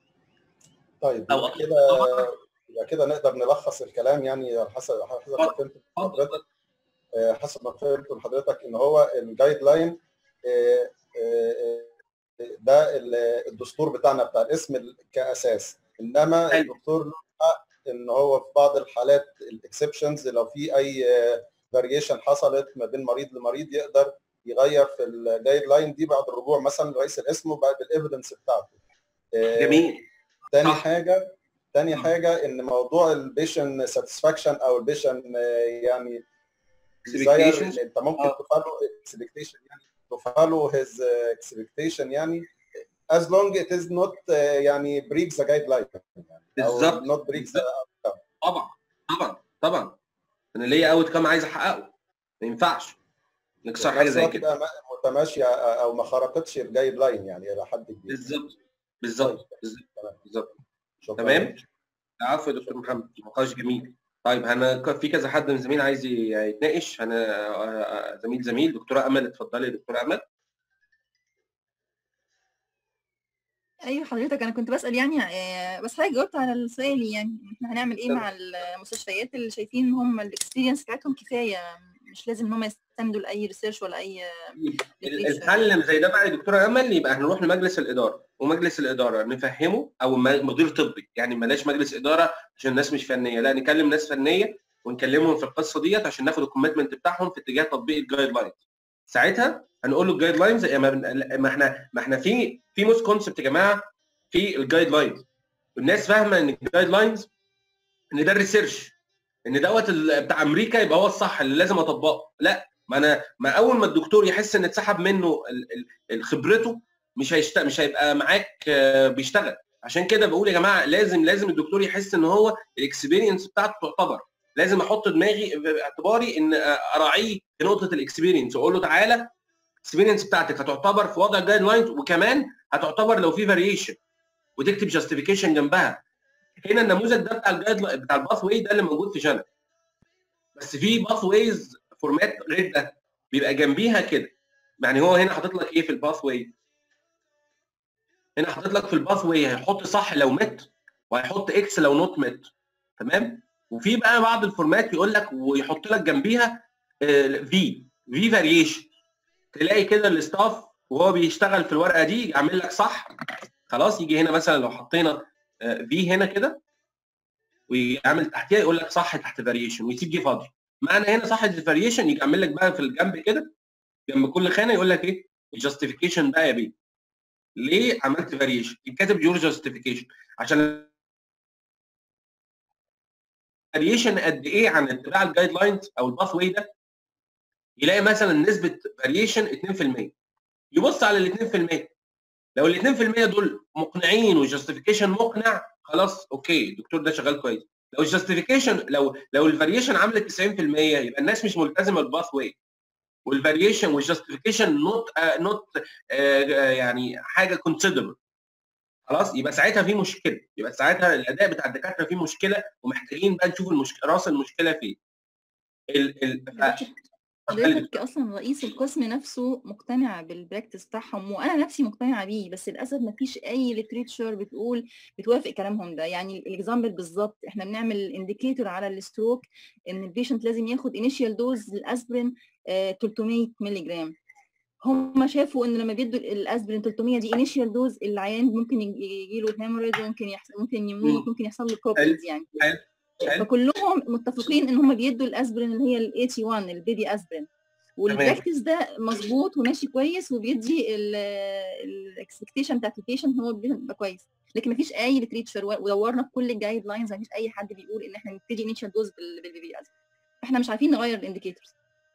طيب أو يبقى كده يبقى كده نقدر نلخص الكلام يعني على حسب حسب ما فهمت من حضرتك آه، حسب ما فهمت من حضرتك ان هو الجايد لاين آه، آه، آه، ده ال- الدستور بتاعنا بتاع الاسم ال- كاساس انما حلو. الدكتور له حق ان هو في بعض الحالات الاكسبشنز لو في اي فاريشن حصلت ما بين مريض لمريض يقدر يغير في الجايد لاين دي بعد الرجوع مثلا لرئيس القسم وبعد الايفيدنس بتاعته آه، جميل تاني صح. حاجه تاني مم. حاجه ان موضوع البيشن ساتسفاكشن او البيشن يعني desire Expectations. اللي انت ممكن آه. تفالو اكسبكتيشن يعني تفالو هيز اكسبكتيشن يعني as long it is not uh, يعني break the guideline يعني او بالظبط. not break the طبعا طبعا طبعا انا ليا اوت كام عايز احققه ما ينفعش نكسر حاجه زي كده تبقى متماشيه او ما خرقتش الجايد لاين يعني الى حد كبير بالظبط بالظبط بالظبط تمام. بالظبط شكراً. تمام العفو يا دكتور محمد نقاش جميل طيب انا ك- في كذا حد من زميل عايز ي- يتناقش انا زميل زميل دكتوره امل اتفضلي يا دكتوره امل ايوه حضرتك انا كنت بسال يعني آه، بس حضرتك جاوبت على السؤال يعني احنا هنعمل ايه تمام. مع المستشفيات اللي شايفين ان هم الاكسبيرينس بتاعتهم كفايه مش لازم ان هم يستندوا لاي ريسيرش ولا اي ال- الحل اللي زي ده بقى يا دكتوره امل يبقى هنروح لمجلس الاداره ومجلس الاداره نفهمه او م- مدير طبي يعني بلاش مجلس اداره عشان الناس مش فنيه لا نكلم ناس فنيه ونكلمهم في القصه ديت عشان ناخد الكوميتمنت بتاعهم في اتجاه تطبيق الجايد لاينز ساعتها هنقول له الجايد لاينز ما بن- ما احنا ما احنا في في موس كونسبت يا جماعه في الجايد لاينز الناس فاهمه ان الجايد لاينز ان ده الريسيرش ان دوت ال- بتاع امريكا يبقى هو الصح اللي لازم اطبقه لا ما انا ما اول ما الدكتور يحس ان اتسحب منه ال- ال- ال- خبرته مش هيشت... مش هيبقى معاك آه، بيشتغل عشان كده بقول يا جماعه لازم لازم الدكتور يحس ان هو الاكسبيرينس بتاعته تعتبر لازم احط دماغي في اعتباري ان آه، اراعيه في نقطه الاكسبيرينس واقول له تعالى الاكسبيرينس بتاعتك هتعتبر في وضع الجايد لاينز وكمان هتعتبر لو في فاريشن وتكتب جاستيفيكيشن جنبها هنا النموذج ده بتاع الجايد لاين بتاع الباث واي ده اللي موجود في جنب بس في باث ويز فورمات غير ده بيبقى جنبيها كده يعني هو هنا حاطط لك ايه في الباث واي هنا حاطط لك في الباث واي هيحط صح لو مت وهيحط اكس لو نوت مت تمام وفي بقى بعض الفورمات يقول لك ويحط لك جنبيها في في فاريشن تلاقي كده الاستاف وهو بيشتغل في الورقه دي يعمل لك صح خلاص يجي هنا مثلا لو حطينا في هنا كده ويعمل تحتيها يقول لك صح تحت فاريشن ويسيب دي فاضي معنى هنا صح الفاريشن يجي يعمل لك بقى في الجنب كده جنب كل خانه يقول لك ايه الجاستيفيكيشن بقى يا بيه ليه عملت فاريشن يتكتب يور جاستيفيكيشن عشان فاريشن قد ايه عن اتباع الجايد لاينز او الباث واي ده يلاقي مثلا نسبه فاريشن 2% يبص على ال 2% لو ال 2% دول مقنعين والجاستيفيكيشن مقنع خلاص اوكي الدكتور ده شغال كويس لو الجاستيفيكيشن لو لو الفاريشن عملت 90% يبقى الناس مش ملتزمه بالباث واي والفاريشن والجاستيفيكيشن نوت نوت يعني حاجه كونسيدربل خلاص يبقى ساعتها في مشكله يبقى ساعتها الاداء بتاع الدكاتره فيه مشكله ومحتاجين بقى نشوف المشكله راس المشكله فين ال ال حضرتك اصلا رئيس القسم نفسه مقتنع بالبراكتس بتاعهم وانا نفسي مقتنعه بيه بس للاسف ما فيش اي ليتريتشر بتقول بتوافق كلامهم ده يعني الاكزامبل بالظبط احنا بنعمل انديكيتور على الستروك ان البيشنت لازم ياخد انيشيال دوز للاسبرين آه 300 مللي جرام هم شافوا ان لما بيدوا الاسبرين 300 دي انيشيال دوز العيان ممكن يجي له هيموريج ممكن يحصل ممكن يموت ممكن يحصل له كوبلز يعني حلو حلو فكلهم متفقين ان هم بيدوا الاسبرين اللي هي ال 81 البيبي اسبرين والبراكتس ده مظبوط وماشي كويس وبيدي الاكسبكتيشن بتاعت البيشنت هو بيبقى كويس لكن مفيش اي ليتريتشر ودورنا في كل الجايد لاينز مفيش اي حد بيقول ان احنا نبتدي انيشال دوز بالبيبي اسبرين احنا مش عارفين نغير الانديكيتورز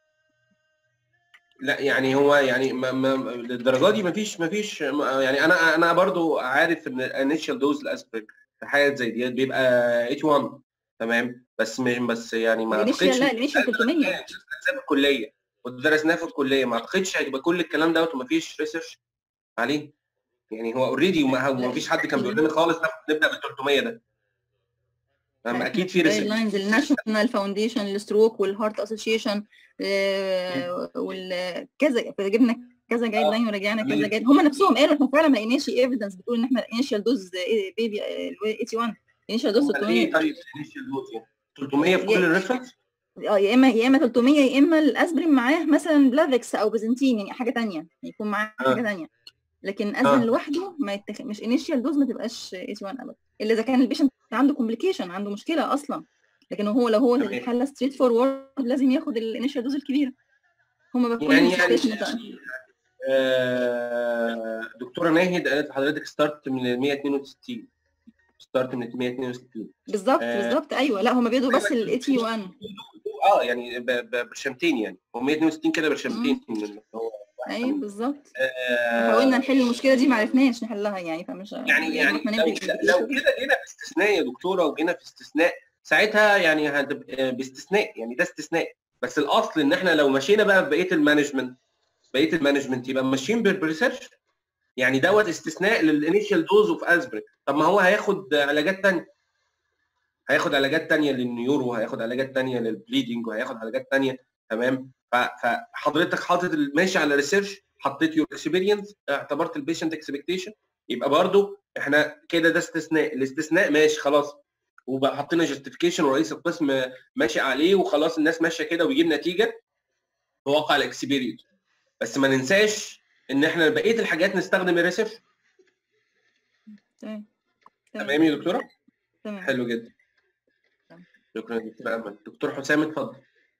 لا يعني هو يعني ما ما للدرجه دي مفيش مفيش يعني انا انا برضو عارف ان الانيشال دوز الاسبرين في حاجات زي دي بيبقى 81 تمام بس مش بس يعني ما الانيشال اعتقدش لا الانيشال 300 درسناه في الكليه ودرسناه في الكليه ما اعتقدش هيبقى كل الكلام دوت ومفيش ريسيرش عليه يعني هو اوريدي وما فيش حد كان بيقول لنا خالص ناخد نبدا بال 300 ده اما اكيد في جايد ريسيرش لاينز الناشونال فاونديشن للستروك والهارت اسوشيشن والكذا فجبنا كذا جايد لاين ورجعنا كذا جايد هم نفسهم قالوا احنا فعلا ما لقيناش ايفيدنس بتقول ان احنا انيشال دوز بيبي 81 انيشال دوز 300 ايه طيب initial dose يعني 300 في كل الريفرنس اه يا اما يا اما 300 يا اما الاسبرين معاه مثلا بلافكس او بازنتين يعني حاجه ثانيه يكون معاه آه. حاجه ثانيه لكن اسبرين آه. لوحده ما يتخ... مش انيشال دوز ما تبقاش 81 ابدا الا اذا كان البيشنت عنده كومبليكيشن عنده مشكله اصلا لكن هو لو هو تمام. الحاله ستريت فورورد لازم ياخد الانيشال دوز الكبيره هم بقى كل يعني يعني المستشفيات آه، دكتوره ناهد قالت لحضرتك ستارت من ال 162 ستارت من ال 162 بالظبط آه. بالظبط ايوه لا هم بيدوا بس ال 81 اه يعني ب- ب- برشامتين يعني هو 162 كده برشامتين من اللي هو واحد ايوه منهم. بالظبط آه، حاولنا نحل المشكله دي ما عرفناش نحلها يعني فمش يعني يعني احنا لو, نمسك لو كده جينا في استثناء يا دكتوره وجينا في استثناء ساعتها يعني هتبقى باستثناء يعني ده استثناء بس الاصل ان احنا لو مشينا بقى بقيه المانجمنت بقيه المانجمنت يبقى ماشيين بالريسيرش يعني دوت استثناء للانيشال دوز اوف اسبرين طب ما هو هياخد علاجات تانية هياخد علاجات تانية للنيورو وهياخد علاجات تانية للبليدنج وهياخد علاجات تانية تمام ف- فحضرتك حاطط ال- ماشي على ريسيرش حطيت يور اكسبيرينس اعتبرت البيشنت اكسبكتيشن يبقى برضو احنا كده ده استثناء الاستثناء ماشي خلاص وبقى حطينا جاستيفيكيشن ورئيس القسم ماشي عليه وخلاص الناس ماشيه كده ويجيب نتيجه في واقع الاكسبيرينس بس ما ننساش ان احنا بقيه الحاجات نستخدم الريسيرش تمام تمام يا دكتوره تمام حلو جدا تمام. شكرا يا دكتور امل دكتور حسام اتفضل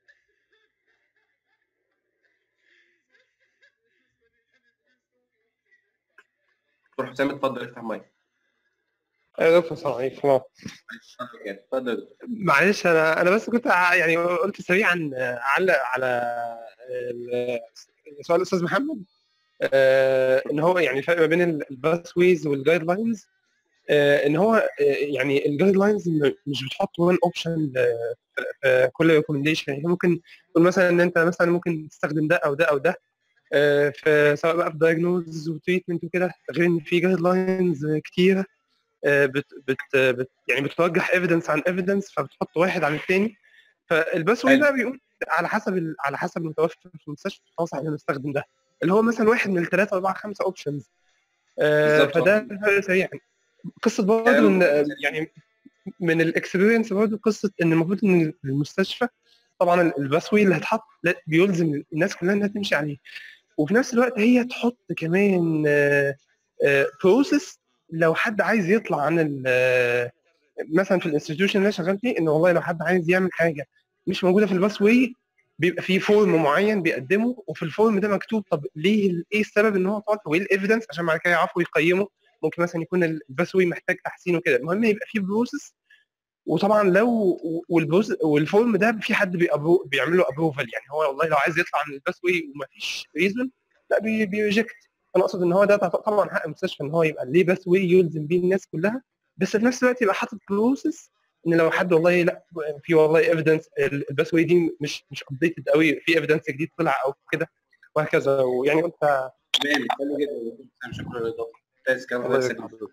دكتور حسام اتفضل افتح مايك يا دكتور السلام عليكم اتفضل يا دكتور. معلش انا انا بس كنت ع- يعني قلت سريعا اعلق على ال- سؤال الاستاذ محمد آه، ان هو يعني الفرق ما بين الباسويز والجايد لاينز ان هو آه، يعني الجايد لاينز مش بتحط وان اوبشن في كل ريكومنديشن يعني ممكن تقول مثلا ان انت مثلا ممكن تستخدم ده او ده او ده آه، في سواء بقى في دايجنوز وتريتمنت وكده غير ان في جايد لاينز كتيره آه، بت بت بت يعني بتوجه ايفيدنس عن ايفيدنس فبتحط واحد عن الثاني فالباسوي حلو. بقى بيقول على حسب ال- على حسب المتوفر في المستشفى خلاص احنا نستخدم ده اللي هو مثلا واحد من الثلاثه اربعه خمسه اوبشنز بالظبط. فده الفرق سريعا قصه برضه كلام ان آه، يعني من الاكسبيرينس برضه قصه ان المفروض ان المستشفى طبعا الباسوي اللي هيتحط لا بيلزم الناس كلها انها تمشي عليه وفي نفس الوقت هي تحط كمان بروسيس لو حد عايز يطلع عن ال- آه، مثلا في الانستتيوشن اللي انا شغال فيه ان والله لو حد عايز يعمل حاجه مش موجوده في الباس واي بيبقى في فورم معين بيقدمه وفي الفورم ده مكتوب طب ليه ايه السبب ان هو طالع وايه الايفيدنس عشان بعد كده يعرفوا يقيموا ممكن مثلا يكون الباس واي محتاج تحسين وكده المهم يبقى في بروسيس وطبعا لو والبروس والفورم ده في حد بيأبرو بيعمل له ابروفال يعني هو والله لو عايز يطلع من الباس واي ومفيش ريزون لا بي- بيريجكت انا اقصد ان هو ده طبعا حق المستشفى ان هو يبقى ليه باس واي يلزم بيه الناس كلها بس في نفس الوقت يبقى حاطط بروسيس ان لو حد والله لا في والله ايفيدنس الباس واي دي مش مش ابديتد قوي في ايفيدنس جديد طلع او كده وهكذا ويعني قلت تمام حلو جدا يا دكتور حسام شكرا للاضافه ممتاز كلام الله كويس يبارك جدا. فيك.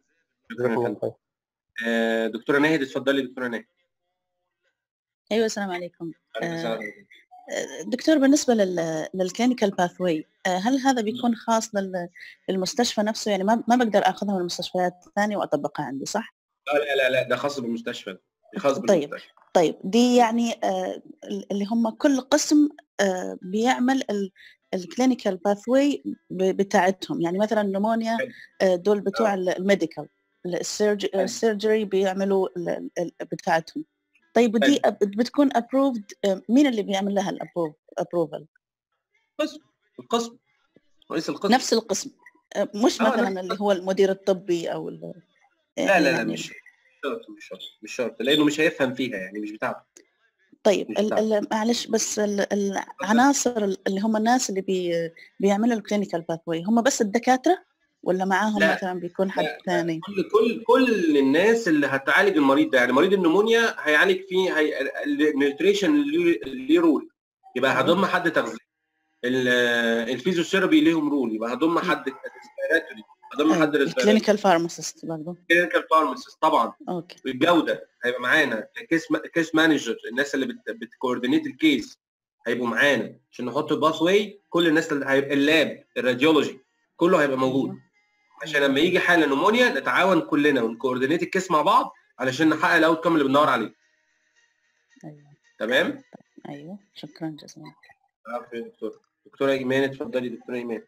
جزاك الله خير آه، دكتوره ناهد اتفضلي دكتوره ناهد ايوه السلام عليكم أهلاً آه، وسهلاً. دكتور بالنسبه لل للكلينيكال باثوي هل هذا بيكون خاص لل- للمستشفى نفسه يعني ما ما بقدر اخذها من المستشفيات الثانيه واطبقها عندي صح؟ لا لا لا لا ده خاص بالمستشفى ده خاص طيب. بالمستشفى طيب دي يعني آه، اللي هم كل قسم آه، بيعمل الكلينيكال باثوي بتاعتهم يعني مثلا النمونيا آه، دول بتوع الميديكال السيرجري بيعملوا ال- ال- بتاعتهم طيب ودي أب- بتكون ابروفد مين اللي بيعمل لها الابروفل القسم القسم رئيس القسم نفس القسم آه، مش آه، مثلا نفس اللي هو المدير الطبي او ال- لا لا لا يعني- مش شرط مش شرط مش شرط لانه مش هيفهم فيها يعني مش بتاعته طيب مش ال- بتاعته. ال- معلش بس ال- العناصر اللي هم الناس اللي بي بيعملوا الكلينيكال باثوي هم بس الدكاتره ولا معاهم لا، مثلا بيكون حد لا، ثاني كل كل كل الناس اللي هتعالج المريض ده يعني مريض النمونيا هيعالج فيه هي النيوتريشن ليه رول يبقى هضم حد تغذيه ال- الفيزيوثيرابي ليهم رول يبقى هضم حد ريسبيراتوري هضم حد ريسبيراتوري الكلينيكال فارماسيست برضه كلينيكال فارماسيست طبعا اوكي الجوده هيبقى معانا كيس كيس مانجر الناس اللي بت بتكوردينيت الكيس هيبقوا معانا عشان نحط باث واي كل الناس اللي هيبقى اللاب الراديولوجي كله هيبقى موجود عشان لما يجي حاله نمونيا نتعاون كلنا ونكوردينيت الكيس مع بعض علشان نحقق الاوت كم اللي بندور عليه ايوه تمام؟ ايوه شكرا جزيلا عفوا يا دكتور دكتوره ايمان اتفضلي دكتوره ايمان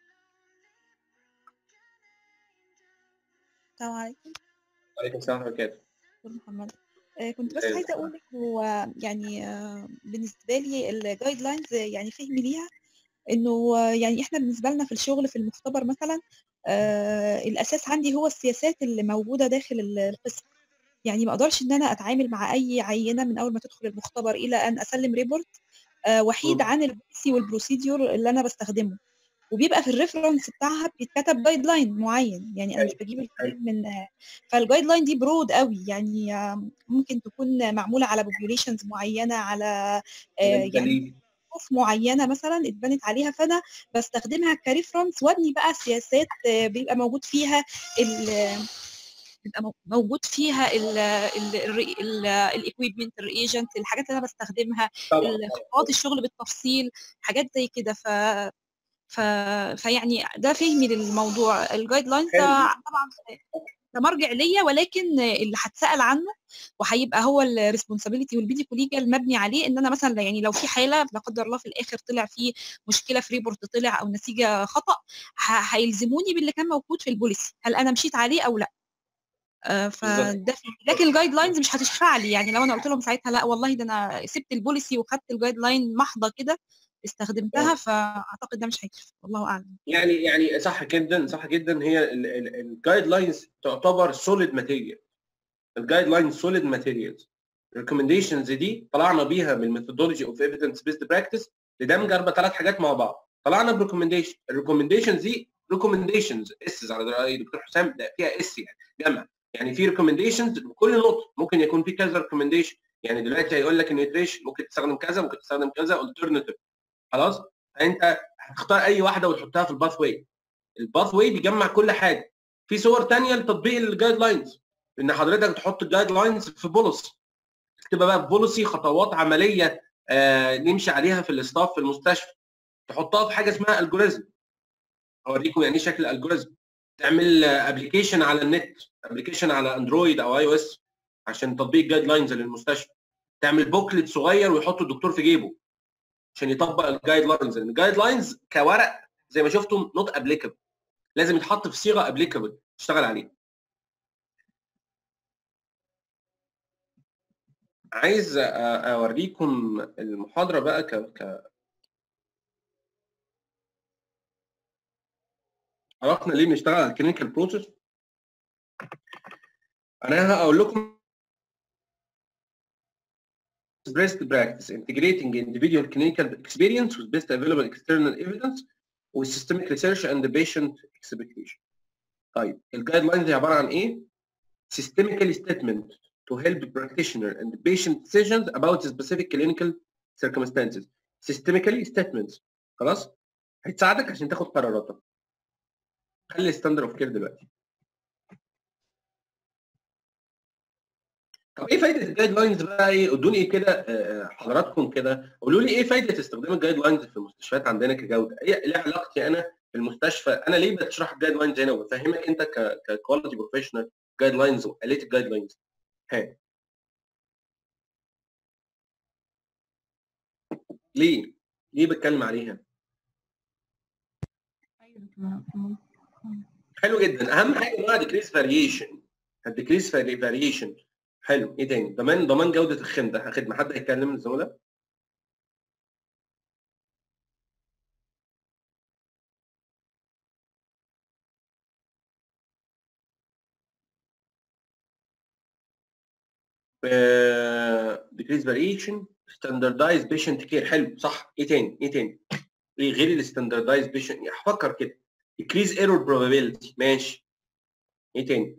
السلام عليكم وعليكم السلام ورحمه الله وبركاته دكتور محمد آه، كنت بس أيوة. عايزه اقول لك هو يعني آه، بالنسبه لي الجايد لاينز يعني فهمي ليها انه آه، يعني احنا بالنسبه لنا في الشغل في المختبر مثلا آه، الاساس عندي هو السياسات اللي موجوده داخل ال- القسم يعني ما اقدرش ان انا اتعامل مع اي عينه من اول ما تدخل المختبر الى ان اسلم ريبورت آه، وحيد مم. عن البوليسي والبروسيديور اللي انا بستخدمه وبيبقى في الريفرنس بتاعها بيتكتب جايد لاين معين يعني انا مش بجيب الكلام من آه، فالجايد لاين دي برود قوي يعني آم، ممكن تكون معموله على بوبيوليشنز معينه على آه، يعني دليل. ظروف معينه مثلا اتبنت عليها فانا بستخدمها كريفرنس وابني بقى سياسات آه، بيبقى موجود فيها ال بيبقى مو- موجود فيها الاكويبمنت الريجنت الحاجات اللي انا بستخدمها طبعا خطوات الشغل بالتفصيل حاجات زي كده ف ف فيعني ده فهمي للموضوع الجايد لاينز ده حلو. طبعا ده مرجع ليا ولكن اللي هتسال عنه وهيبقى هو الريسبونسابيلتي والبيديكو ليجال مبني عليه ان انا مثلا يعني لو في حاله لا قدر الله في الاخر طلع فيه مشكله في ريبورت طلع او نتيجه خطا ه- هيلزموني باللي كان موجود في البوليسي هل انا مشيت عليه او لا آه، فده فهمي. لكن الجايد لاينز مش هتشفع لي يعني لو انا قلت لهم ساعتها لا والله ده انا سبت البوليسي وخدت الجايد لاين محضه كده استخدمتها فاعتقد ده مش هيكفي والله اعلم يعني يعني صح جدا صح جدا هي الجايد لاينز تعتبر سوليد ماتيريال الجايد لاينز سوليد ماتيريالز الريكومنديشنز دي طلعنا بيها بالميثودولوجي اوف ايفيدنس بيست براكتس لدمج اربع ثلاث حاجات مع بعض طلعنا بريكومنديشن الريكومنديشنز دي ريكومنديشنز اس على رأي دكتور حسام ده فيها اس يعني جمع يعني في ريكومنديشنز لكل نقطه ممكن يكون في كذا ريكومنديشن يعني دلوقتي هيقول لك النيوتريشن ممكن تستخدم كذا ممكن تستخدم كذا الترناتيف خلاص فانت هتختار اي واحده وتحطها في الباث واي الباث واي بيجمع كل حاجه في صور تانية لتطبيق الجايد لاينز ان حضرتك تحط الجايد لاينز في بوليسي تبقى بقى بوليسي خطوات عمليه آه نمشي عليها في الاستاف في المستشفى تحطها في حاجه اسمها الجوريزم اوريكم يعني ايه شكل الالجوريزم تعمل ابلكيشن على النت ابلكيشن على اندرويد او اي او اس عشان تطبيق جايد لاينز للمستشفى تعمل بوكلت صغير ويحط الدكتور في جيبه عشان يطبق الجايد لاينز لان الجايد لاينز كورق زي ما شفتم نوت ابليكابل لازم يتحط في صيغه ابليكابل تشتغل عليها عايز أ- اوريكم المحاضره بقى ك ك عرفنا ليه بنشتغل على الكلينيكال بروسيس انا هقول لكم best practice integrating individual clinical experience with best available external evidence with systemic research and the patient expectation. طيب الجايد لاينز عباره عن ايه؟ systemically statement to help the practitioner and the patient decisions about the specific clinical circumstances. systemically statements خلاص؟ هتساعدك عشان تاخد قراراتك. خلي ستاندر اوف كير دلوقتي. طب ايه فايده الجايد لاينز بقى ايه ادوني ايه كده آه، حضراتكم كده قولوا لي ايه فايده استخدام الجايد لاينز في المستشفيات عندنا كجوده ايه ايه علاقتي انا في المستشفى انا ليه بشرح الجايد لاينز هنا وبفهمك انت ككواليتي بروفيشنال جايد لاينز وقالت الجايد لاينز ها ليه ليه بتكلم عليها حلو جدا اهم حاجه بقى ديكريس فاريشن الديكريس فاريشن حلو ايه تاني ضمان ضمان جوده الخدمه خدمه حد هيتكلم من الزملاء ديكريس فاريشن ستاندردايز بيشنت كير حلو صح ايه تاني ايه تاني ايه غير الستاندردايز بيشنت هفكر كده decrease error probability ماشي ايه تاني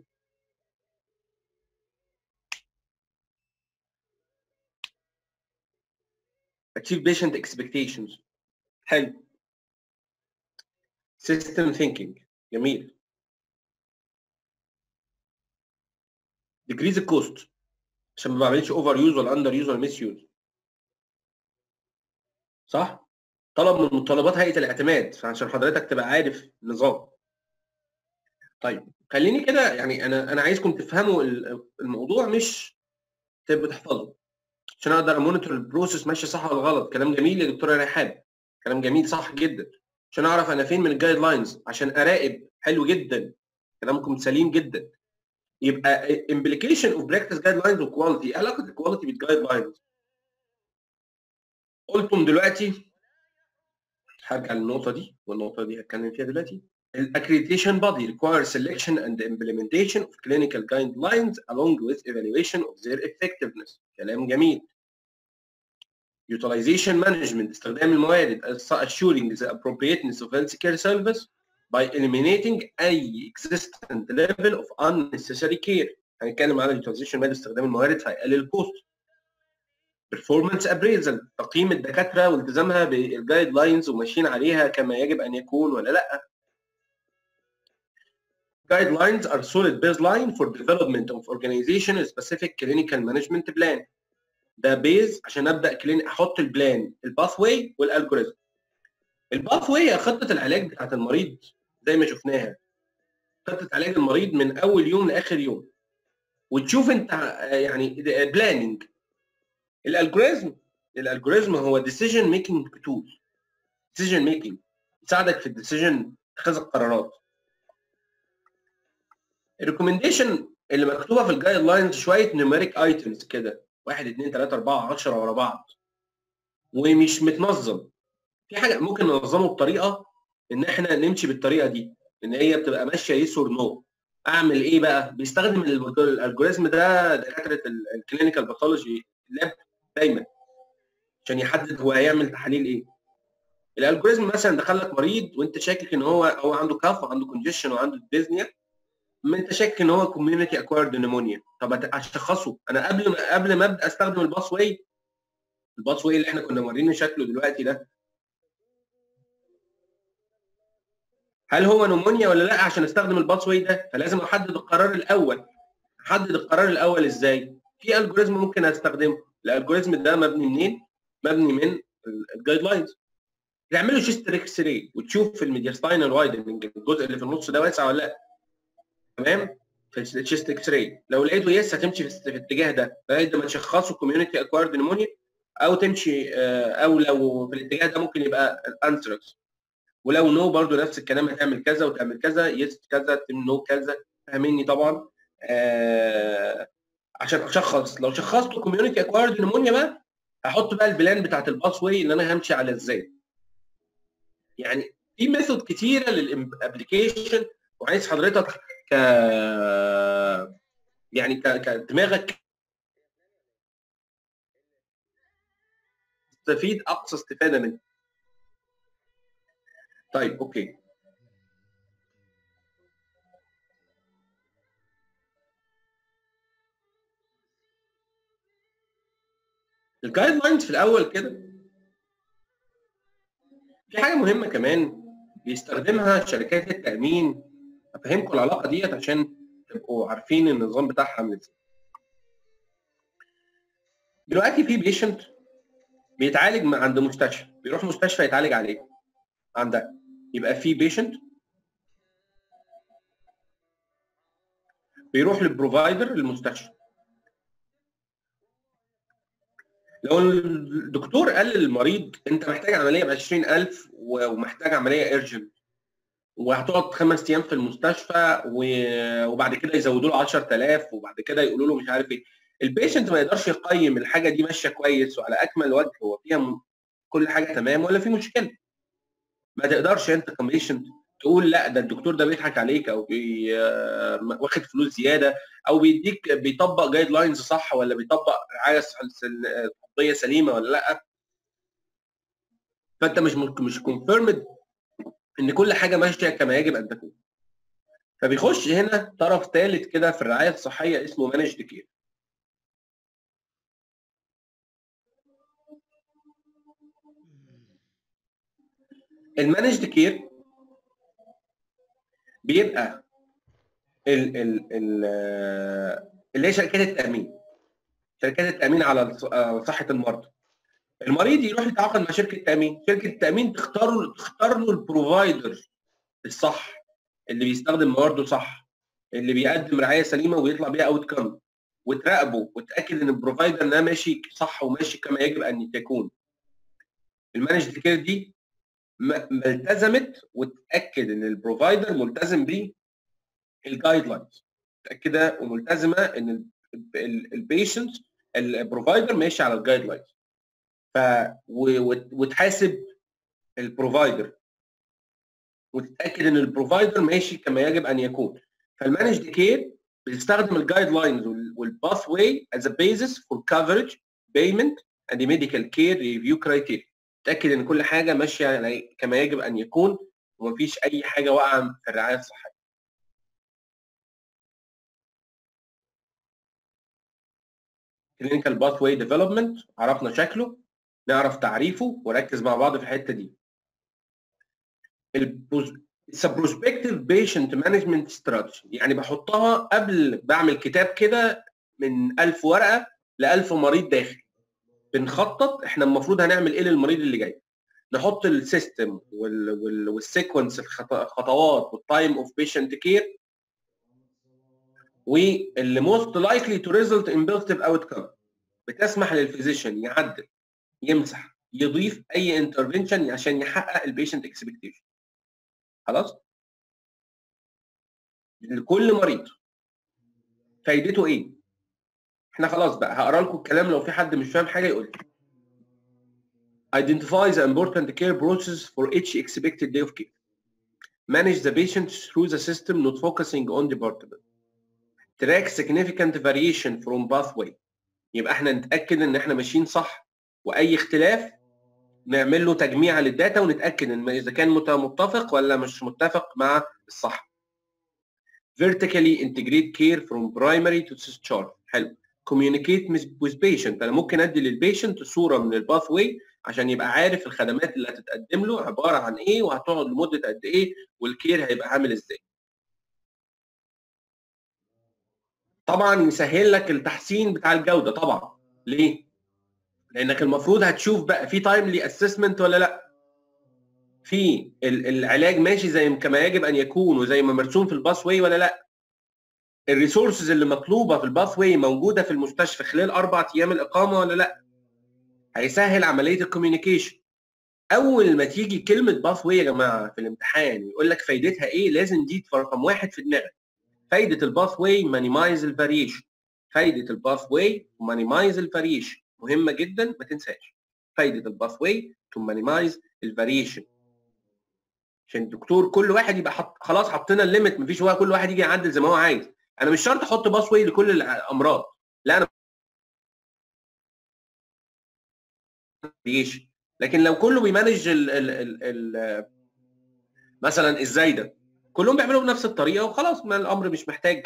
achieve patient expectations حلو system thinking جميل decrease الكوست عشان ما بعملش اوفر يوز ولا اندر يوز ولا ميس يوز صح طلب من متطلبات هيئه الاعتماد عشان حضرتك تبقى عارف النظام طيب خليني كده يعني انا انا عايزكم تفهموا الموضوع مش تبقوا تحفظوا عشان اقدر امونيتور البروسيس ماشي صح ولا غلط كلام جميل يا دكتوره ريحان كلام جميل صح جدا عشان اعرف انا فين من الجايد لاينز عشان اراقب حلو جدا كلامكم سليم جدا يبقى implication of practice guidelines وكواليتي ايه علاقه الكواليتي بالجايد لاينز قلتم دلوقتي هرجع للنقطه دي والنقطه دي هتكلم فيها دلوقتي Accreditation body requires selection and implementation of clinical guidelines along with evaluation of their effectiveness. كلام جميل. Utilization management استخدام الموارد assuring the appropriateness of healthcare service by eliminating أي existent level of unnecessary care. هنتكلم على utilization management استخدام الموارد فهيقلل الكوست. performance appraisal تقييم الدكاتره والتزامها بالجايد لاينز وماشيين عليها كما يجب ان يكون ولا لا guidelines are solid baseline for development of organization specific clinical management plan ده بيز عشان ابدا كلين احط البلان الباث واي والالجوريزم الباث واي هي خطه العلاج بتاعت المريض زي ما شفناها خطه علاج المريض من اول يوم لاخر يوم وتشوف انت يعني بلاننج الالجوريزم الالجوريزم هو decision making tool decision making يساعدك في الديسيجن اتخاذ القرارات الريكومنديشن اللي مكتوبه في الجايد لاينز شويه نيوميريك ايتمز كده 1 2 3 4 10 ورا بعض ومش متنظم في حاجه ممكن ننظمه بطريقه ان احنا نمشي بالطريقه دي ان هي بتبقى ماشيه يس اور نو اعمل ايه بقى بيستخدم الالجوريزم ده دكاتره الكلينيكال باثولوجي لاب دايما عشان يحدد هو هيعمل تحاليل ايه الالجوريزم مثلا دخل لك مريض وانت شاكك ان هو هو عنده كاف وعنده كونجيشن وعنده ديزنيا ما انت شاكك ان هو كوميونتي اكوايرد نيمونيا طب اشخصه انا قبل ما قبل ما ابدا استخدم الباس واي الباس واي اللي احنا كنا مورينه شكله دلوقتي ده هل هو نمونيا ولا لا عشان استخدم الباس واي ده فلازم احدد القرار الاول احدد القرار الاول ازاي في الجوريزم ممكن استخدمه الالجوريزم ده مبني منين مبني من الجايد لاينز تعملوا شيست اكس راي وتشوف في الميدياستاينال وايدنج الجزء اللي في النص ده واسع ولا لا تمام في الشيست اكس راي لو لقيته يس هتمشي في الاتجاه ده لغايه ما تشخصه كوميونتي اكوارد نيمونيا او تمشي او لو في الاتجاه ده ممكن يبقى الانثراكس ولو نو برضو نفس الكلام هتعمل كذا وتعمل كذا يس كذا نو كذا فاهميني طبعا آه عشان اشخص لو شخصته كوميونتي اكوارد نيمونيا بقى هحط بقى البلان بتاعت الباس واي اللي انا همشي على ازاي يعني في ميثود كتيره للابلكيشن وعايز حضرتك ك يعني كدماغك تستفيد اقصى استفاده منه طيب اوكي الجايد لاينز في الاول كده في حاجه مهمه كمان بيستخدمها شركات التامين افهمكم العلاقه ديت عشان تبقوا عارفين النظام بتاعها عامل ازاي دلوقتي في بيشنت بيتعالج م- عند مستشفى بيروح مستشفى يتعالج عليه عندها يبقى في بيشنت بيروح للبروفايدر المستشفى لو الدكتور قال للمريض انت محتاج عمليه ب 20000 و- ومحتاج عمليه ايرجنت وهتقعد خمس ايام في المستشفى و- وبعد كده يزودوا له 10000 وبعد كده يقولوا له مش عارف ايه البيشنت ما يقدرش يقيم الحاجه دي ماشيه كويس وعلى اكمل وجه هو فيها م- كل حاجه تمام ولا في مشكله ما تقدرش انت كبيشنت تقول لا ده الدكتور ده بيضحك عليك او بي آه، واخد فلوس زياده او بيديك بيطبق جايد لاينز صح ولا بيطبق رعايه صح- سل- طبيه سليمه ولا لا فانت مش مش كونفيرمد ان كل حاجه ماشيه كما يجب ان تكون فبيخش هنا طرف ثالث كده في الرعايه الصحيه اسمه مانجد كير المانجد كير بيبقى ال ال ال اللي هي شركات التامين شركات التامين على الص- على صحه المرضى المريض يروح يتعاقد مع شركه تامين شركه التامين تختار له تختار له البروفايدر الصح اللي بيستخدم موارده صح اللي بيقدم رعايه سليمه ويطلع بيها اوت كم وتراقبه وتاكد ان البروفايدر ده ماشي صح وماشي كما يجب ان يكون المانجد كير دي م- ملتزمت وتاكد ان البروفايدر ملتزم بالجايد لاينز متاكده وملتزمه ان البيشنت البروفايدر ماشي على الجايد لاينز ف و- وت- وتحاسب البروفايدر وتتاكد ان البروفايدر ماشي كما يجب ان يكون فالمانجد كير بتستخدم الجايد لاينز والباث واي as a basis for coverage payment and the medical care review criteria تاكد ان كل حاجه ماشيه على- كما يجب ان يكون ومفيش اي حاجه واقعه في الرعايه الصحيه clinical pathway development عرفنا شكله نعرف تعريفه وركز مع بعض في الحته دي البروز... It's a prospective patient management strategy يعني بحطها قبل بعمل كتاب كده من 1000 ورقه ل 1000 مريض داخل بنخطط احنا المفروض هنعمل ايه للمريض اللي جاي نحط السيستم وال... وال... والسيكونس الخطوات والتايم اوف بيشنت كير واللي موست لايكلي تو ريزلت ان بوزيتيف اوت كم بتسمح للفيزيشن يعدل يمسح يضيف اي انترفنشن عشان يحقق البيشنت اكسبكتيشن خلاص لكل مريض فايدته ايه احنا خلاص بقى هقرا لكم الكلام لو في حد مش فاهم حاجه يقول لي identify the important care process for each expected day of care manage the patient through the system not focusing on department track significant variation from pathway يبقى احنا نتاكد ان احنا ماشيين صح واي اختلاف نعمل له تجميع للداتا ونتاكد ان اذا كان مت- متفق ولا مش متفق مع الصح vertically integrate care from primary to discharge حلو communicate with- with patient انا ممكن ادي للبيشنت صوره من الباث واي عشان يبقى عارف الخدمات اللي هتتقدم له عباره عن ايه وهتقعد لمده قد ايه والكير هيبقى عامل ازاي طبعا يسهل لك التحسين بتاع الجوده طبعا ليه لانك المفروض هتشوف بقى في تايملي اسسمنت ولا لا في ال- العلاج ماشي زي كما يجب ان يكون وزي ما مرسوم في الباث واي ولا لا الريسورسز اللي مطلوبه في الباث واي موجوده في المستشفى خلال اربع ايام الاقامه ولا لا هيسهل عمليه الكوميونيكيشن اول ما تيجي كلمه باث واي يا جماعه في الامتحان يقول لك فايدتها ايه لازم دي تبقى رقم واحد في دماغك فايده الباث واي مانيمايز الفاريشن فايده الباث واي مانيمايز الفاريشن مهمه جدا ما تنساش فايده الباث واي تو مانيمايز الفاريشن عشان الدكتور كل واحد يبقى حط خلاص حطينا الليميت مفيش هو كل واحد يجي يعدل زي ما هو عايز انا مش شرط احط باث واي لكل الامراض لا انا بيش لكن لو كله بيمانج ال ال ال ال مثلا الزايده كلهم بيعملوا بنفس الطريقه وخلاص ما الامر مش محتاج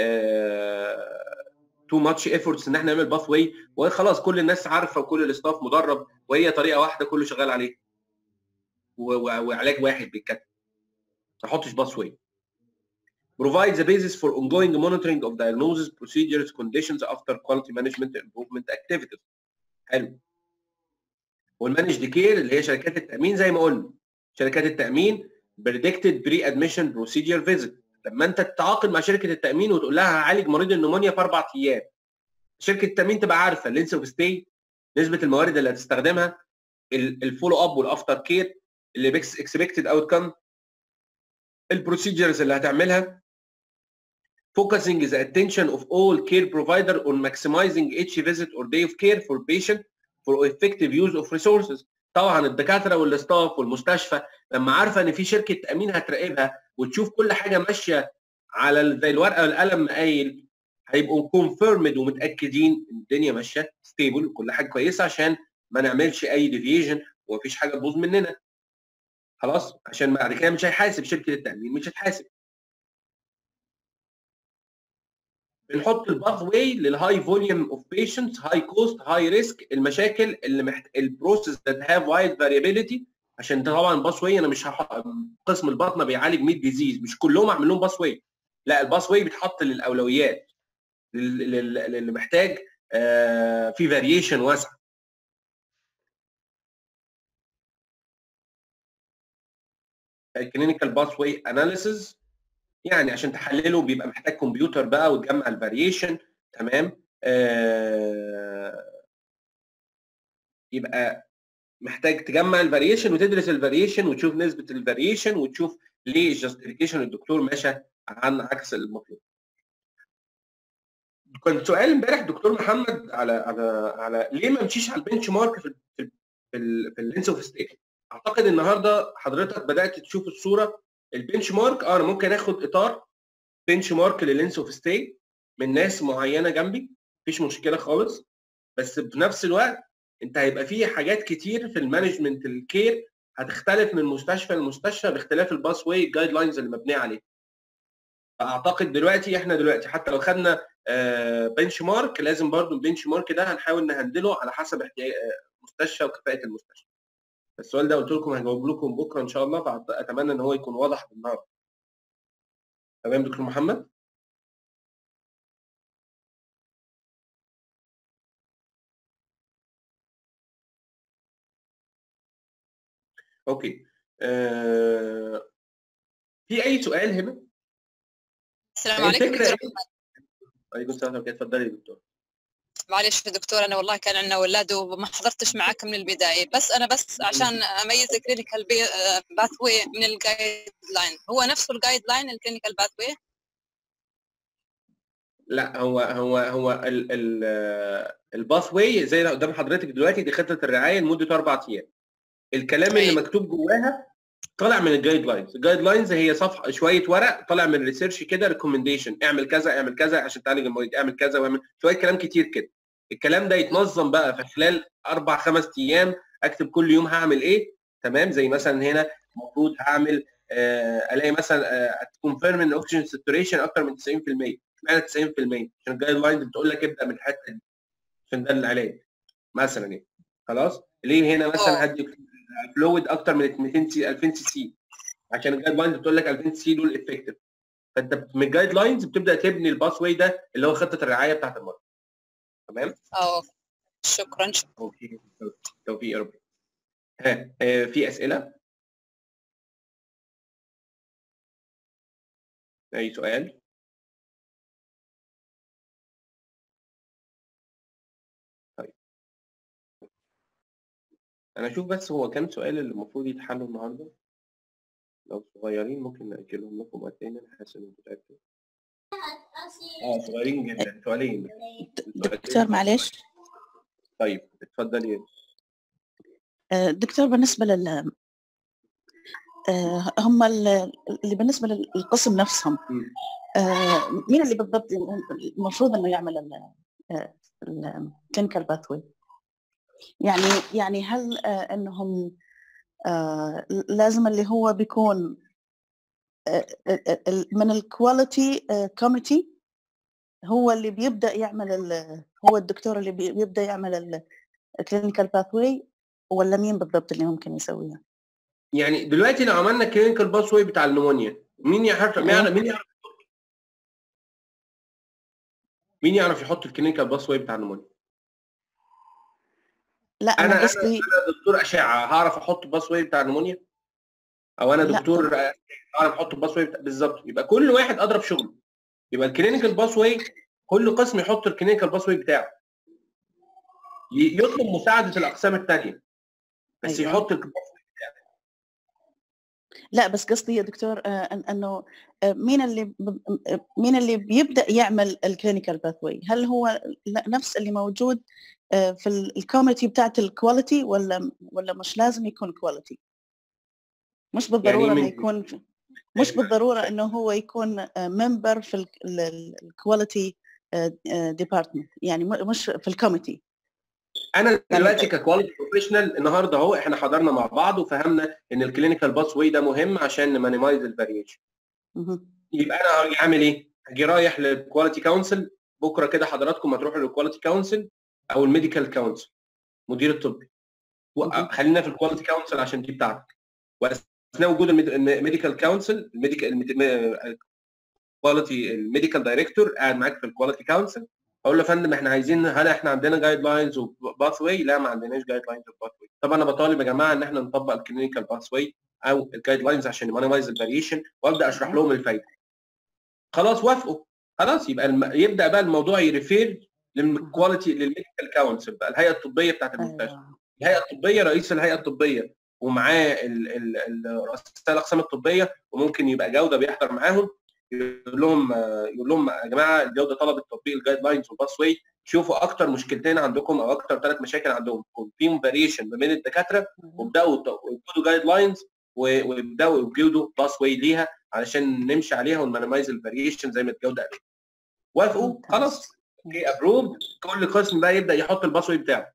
تو ماتش ايفورتس ان احنا نعمل باث واي وخلاص كل الناس عارفه وكل الاستاف مدرب وهي طريقه واحده كله شغال عليها و- و- وعلاج واحد بيتكتب ما احطش باث واي provide the basis for ongoing monitoring of diagnosis procedures conditions after quality management improvement activities حلو والمانجد كير اللي هي شركات التامين زي ما قلنا شركات التامين بريدكتد بري ادميشن بروسيدير فيزيت لما انت تتعاقد مع شركه التامين وتقول لها هعالج مريض النمونيا في اربع ايام شركه التامين تبقى عارفه اللينس اوف ستي نسبه الموارد اللي هتستخدمها الفولو اب والافتر كير اللي اكسبكتد اوت كم البروسيجرز اللي هتعملها focusing the attention of all care provider on maximizing each visit or day of care for patient for effective use of resources طبعا الدكاتره والاستاف والمستشفى لما عارفه ان في شركه تامين هتراقبها وتشوف كل حاجه ماشيه على ال- زي الورقه والقلم مقايل هيبقوا كونفيرمد ومتاكدين ان الدنيا ماشيه ستيبل وكل حاجه كويسه عشان ما نعملش اي ديفيجن ومفيش حاجه تبوظ مننا خلاص عشان بعد كده مش هيحاسب شركه التامين مش هتحاسب بنحط الباث واي للهاي فوليوم اوف بيشنتس هاي كوست هاي ريسك المشاكل اللي محت... البروسيس ذات هاف وايد فاريابيليتي عشان ده طبعا باث واي انا مش هح... قسم البطنه بيعالج 100 ديزيز مش كلهم اعمل لهم باث واي لا الباث واي بيتحط للاولويات لل- لل- اللي محتاج آه في فاريشن واسع الكلينيكال باث واي اناليسيز يعني عشان تحلله بيبقى محتاج كمبيوتر بقى وتجمع الفاريشن تمام آه يبقى محتاج تجمع الفاريشن وتدرس الفاريشن وتشوف نسبه الفاريشن وتشوف ليه الجاستيفيكيشن الدكتور ماشي عن عكس المطلوب كان سؤال امبارح دكتور محمد على على على ليه ما مشيش على البنش مارك في في في, ال- في اللينس اوف ستيك اعتقد النهارده حضرتك بدات تشوف الصوره البنش مارك اه انا ممكن اخد اطار بنش مارك للينس اوف ستي من ناس معينه جنبي مفيش مشكله خالص بس في نفس الوقت انت هيبقى فيه حاجات كتير في المانجمنت الكير هتختلف من مستشفى لمستشفى باختلاف الباس واي جايد لاينز اللي مبنيه عليه فاعتقد دلوقتي احنا دلوقتي حتى لو خدنا بنش مارك لازم برضو البنش مارك ده هنحاول نهندله على حسب احتياج آه، مستشفى وكفاءه المستشفى السؤال ده قلت لكم هجاوب لكم بكره ان شاء الله فاتمنى ان هو يكون واضح بالنهارده تمام دكتور محمد اوكي آه... في اي سؤال هنا السلام هي عليكم الفكرة دكتور إيه؟ عليكم السلام ورحمه الله اتفضلي يا دكتور معلش يا دكتور انا والله كان عندنا اولاد وما حضرتش معاك من البدايه بس انا بس عشان اميز الكلينيكال باث واي من الجايد لاين هو نفسه الجايد لاين الكلينيكال باث واي لا هو هو هو ال ال الباث واي زي اللي قدام حضرتك دلوقتي دي خطه الرعايه لمده اربع ايام الكلام اللي أي. مكتوب جواها طالع من الجايد لاينز الجايد لاينز هي صفحه شويه ورق طالع من ريسيرش كده ريكومنديشن اعمل كذا اعمل كذا عشان تعالج المريض اعمل كذا واعمل شويه كلام كتير كده الكلام ده يتنظم بقى في خلال اربع خمس ايام اكتب كل يوم هعمل ايه تمام زي مثلا هنا المفروض هعمل آه الاقي مثلا تكونفيرم ان الاكسجين ساتوريشن اكتر من 90% اشمعنى 90% عشان الجايد لاينز بتقول لك ابدا من الحته دي عشان ده العلاج مثلا يعني خلاص ليه هنا مثلا أوه. هدي فلويد اكتر من 200 سي 2000 سي سي عشان الجايد لاينز بتقول لك 2000 سي سي دول افكتيف فانت من الجايد لاينز بتبدا تبني الباث واي ده اللي هو خطه الرعايه بتاعت المرض تمام اه شكرا شكرا توفيق توفيق يا رب ها آه، في اسئله اي سؤال طيب انا اشوف بس هو كام سؤال اللي المفروض يتحلوا النهارده لو صغيرين ممكن ناجلهم لكم وقت تاني انا حاسس اني متاكد اه صغيرين جدا سؤالين دكتور معلش طيب اتفضلي آه، دكتور بالنسبة لل آه، هم ال- اللي بالنسبة للقسم نفسهم مم. آه، مين اللي بالضبط المفروض انه يعمل الكلينيكال باثوي يعني يعني هل آه، انهم آه، لازم اللي هو بيكون آه، آه، آه، من الكواليتي كوميتي هو اللي بيبدا يعمل ال- هو الدكتور اللي بي- بيبدا يعمل الكلينيكال باثوي ولا مين بالضبط اللي ممكن يسويها؟ يعني دلوقتي لو عملنا كلينيكال باث واي بتاع النمونيا مين يعرف مين يعرف مين يعرف مين يعرف يحط الكلينيكال باث واي بتاع النمونيا لا انا انا انا قصدي انا دكتور اشعه هعرف احط الباس واي بتاع النمونيا او انا لا دكتور طبعا اعرف احط الباس واي بتاع بالظبط يبقى كل واحد اضرب شغله يبقى الكلينيكال باس واي كل قسم يحط الكلينيكال باس واي بتاعه ي- يطلب مساعده الاقسام الثانيه بس ايوه يحط الباس واي لا بس قصدي يا دكتور آه، إن- انه آه، مين اللي ب- م- مين اللي بيبدا يعمل الكلينيكال باثوي هل هو ل- نفس اللي موجود آه، في الكوميتي بتاعت الكواليتي ولا ولا مش لازم يكون كواليتي مش يعني بالضروره انه من يكون في مش بالضروره انه هو يكون ممبر في الكواليتي ديبارتمنت يعني م- مش في الكوميتي انا يعني دلوقتي ككواليتي بروفيشنال النهارده اهو احنا حضرنا مع بعض وفهمنا ان الكلينيكال باس واي ده مهم عشان نمانيمايز الفاريشن مهم. يبقى انا هاجي اعمل ايه؟ هاجي رايح للكواليتي كونسل بكره كده حضراتكم هتروحوا للكواليتي كونسل او الميديكال كونسل مدير الطبي و- مهم. خلينا في الكواليتي كونسل عشان دي بتاعتك واثناء وجود الميديكال كونسل الميديكال كواليتي الميديكال دايركتور قاعد معاك في الكواليتي كونسل اقول له يا فندم احنا عايزين هل احنا عندنا جايد لاينز وباث واي؟ لا ما عندناش جايد لاينز وباث واي طبعا انا بطالب يا جماعه ان احنا نطبق الكلينيكال باث واي او الجايد لاينز عشان نمانيمايز الفاريشن وابدا اشرح لهم الفايده خلاص وافقوا خلاص يبقى الم... يبدا بقى الموضوع يريفير للكواليتي للميديكال كونسل بقى الهيئه الطبيه بتاعت المستشفى ايوه الهيئه الطبيه رئيس الهيئه الطبيه ومعاه ال- ال- ال- رؤساء الاقسام الطبيه وممكن يبقى جوده بيحضر معاهم يقول لهم آه، يقول لهم يا جماعه الجوده طلبت تطبيق الجايد لاينز والباس واي شوفوا اكتر مشكلتين عندكم او اكتر ثلاث مشاكل عندهم يكون فيهم فاريشن ما بين الدكاتره وابداوا يط- يوجدوا جايد لاينز ويبداوا يوجدوا باس واي ليها علشان نمشي عليها ونمانيمايز الفاريشن زي ما الجوده قالت وافقوا ممتاز خلاص اوكي ابروفد كل قسم بقى يبدا يحط الباس واي بتاعه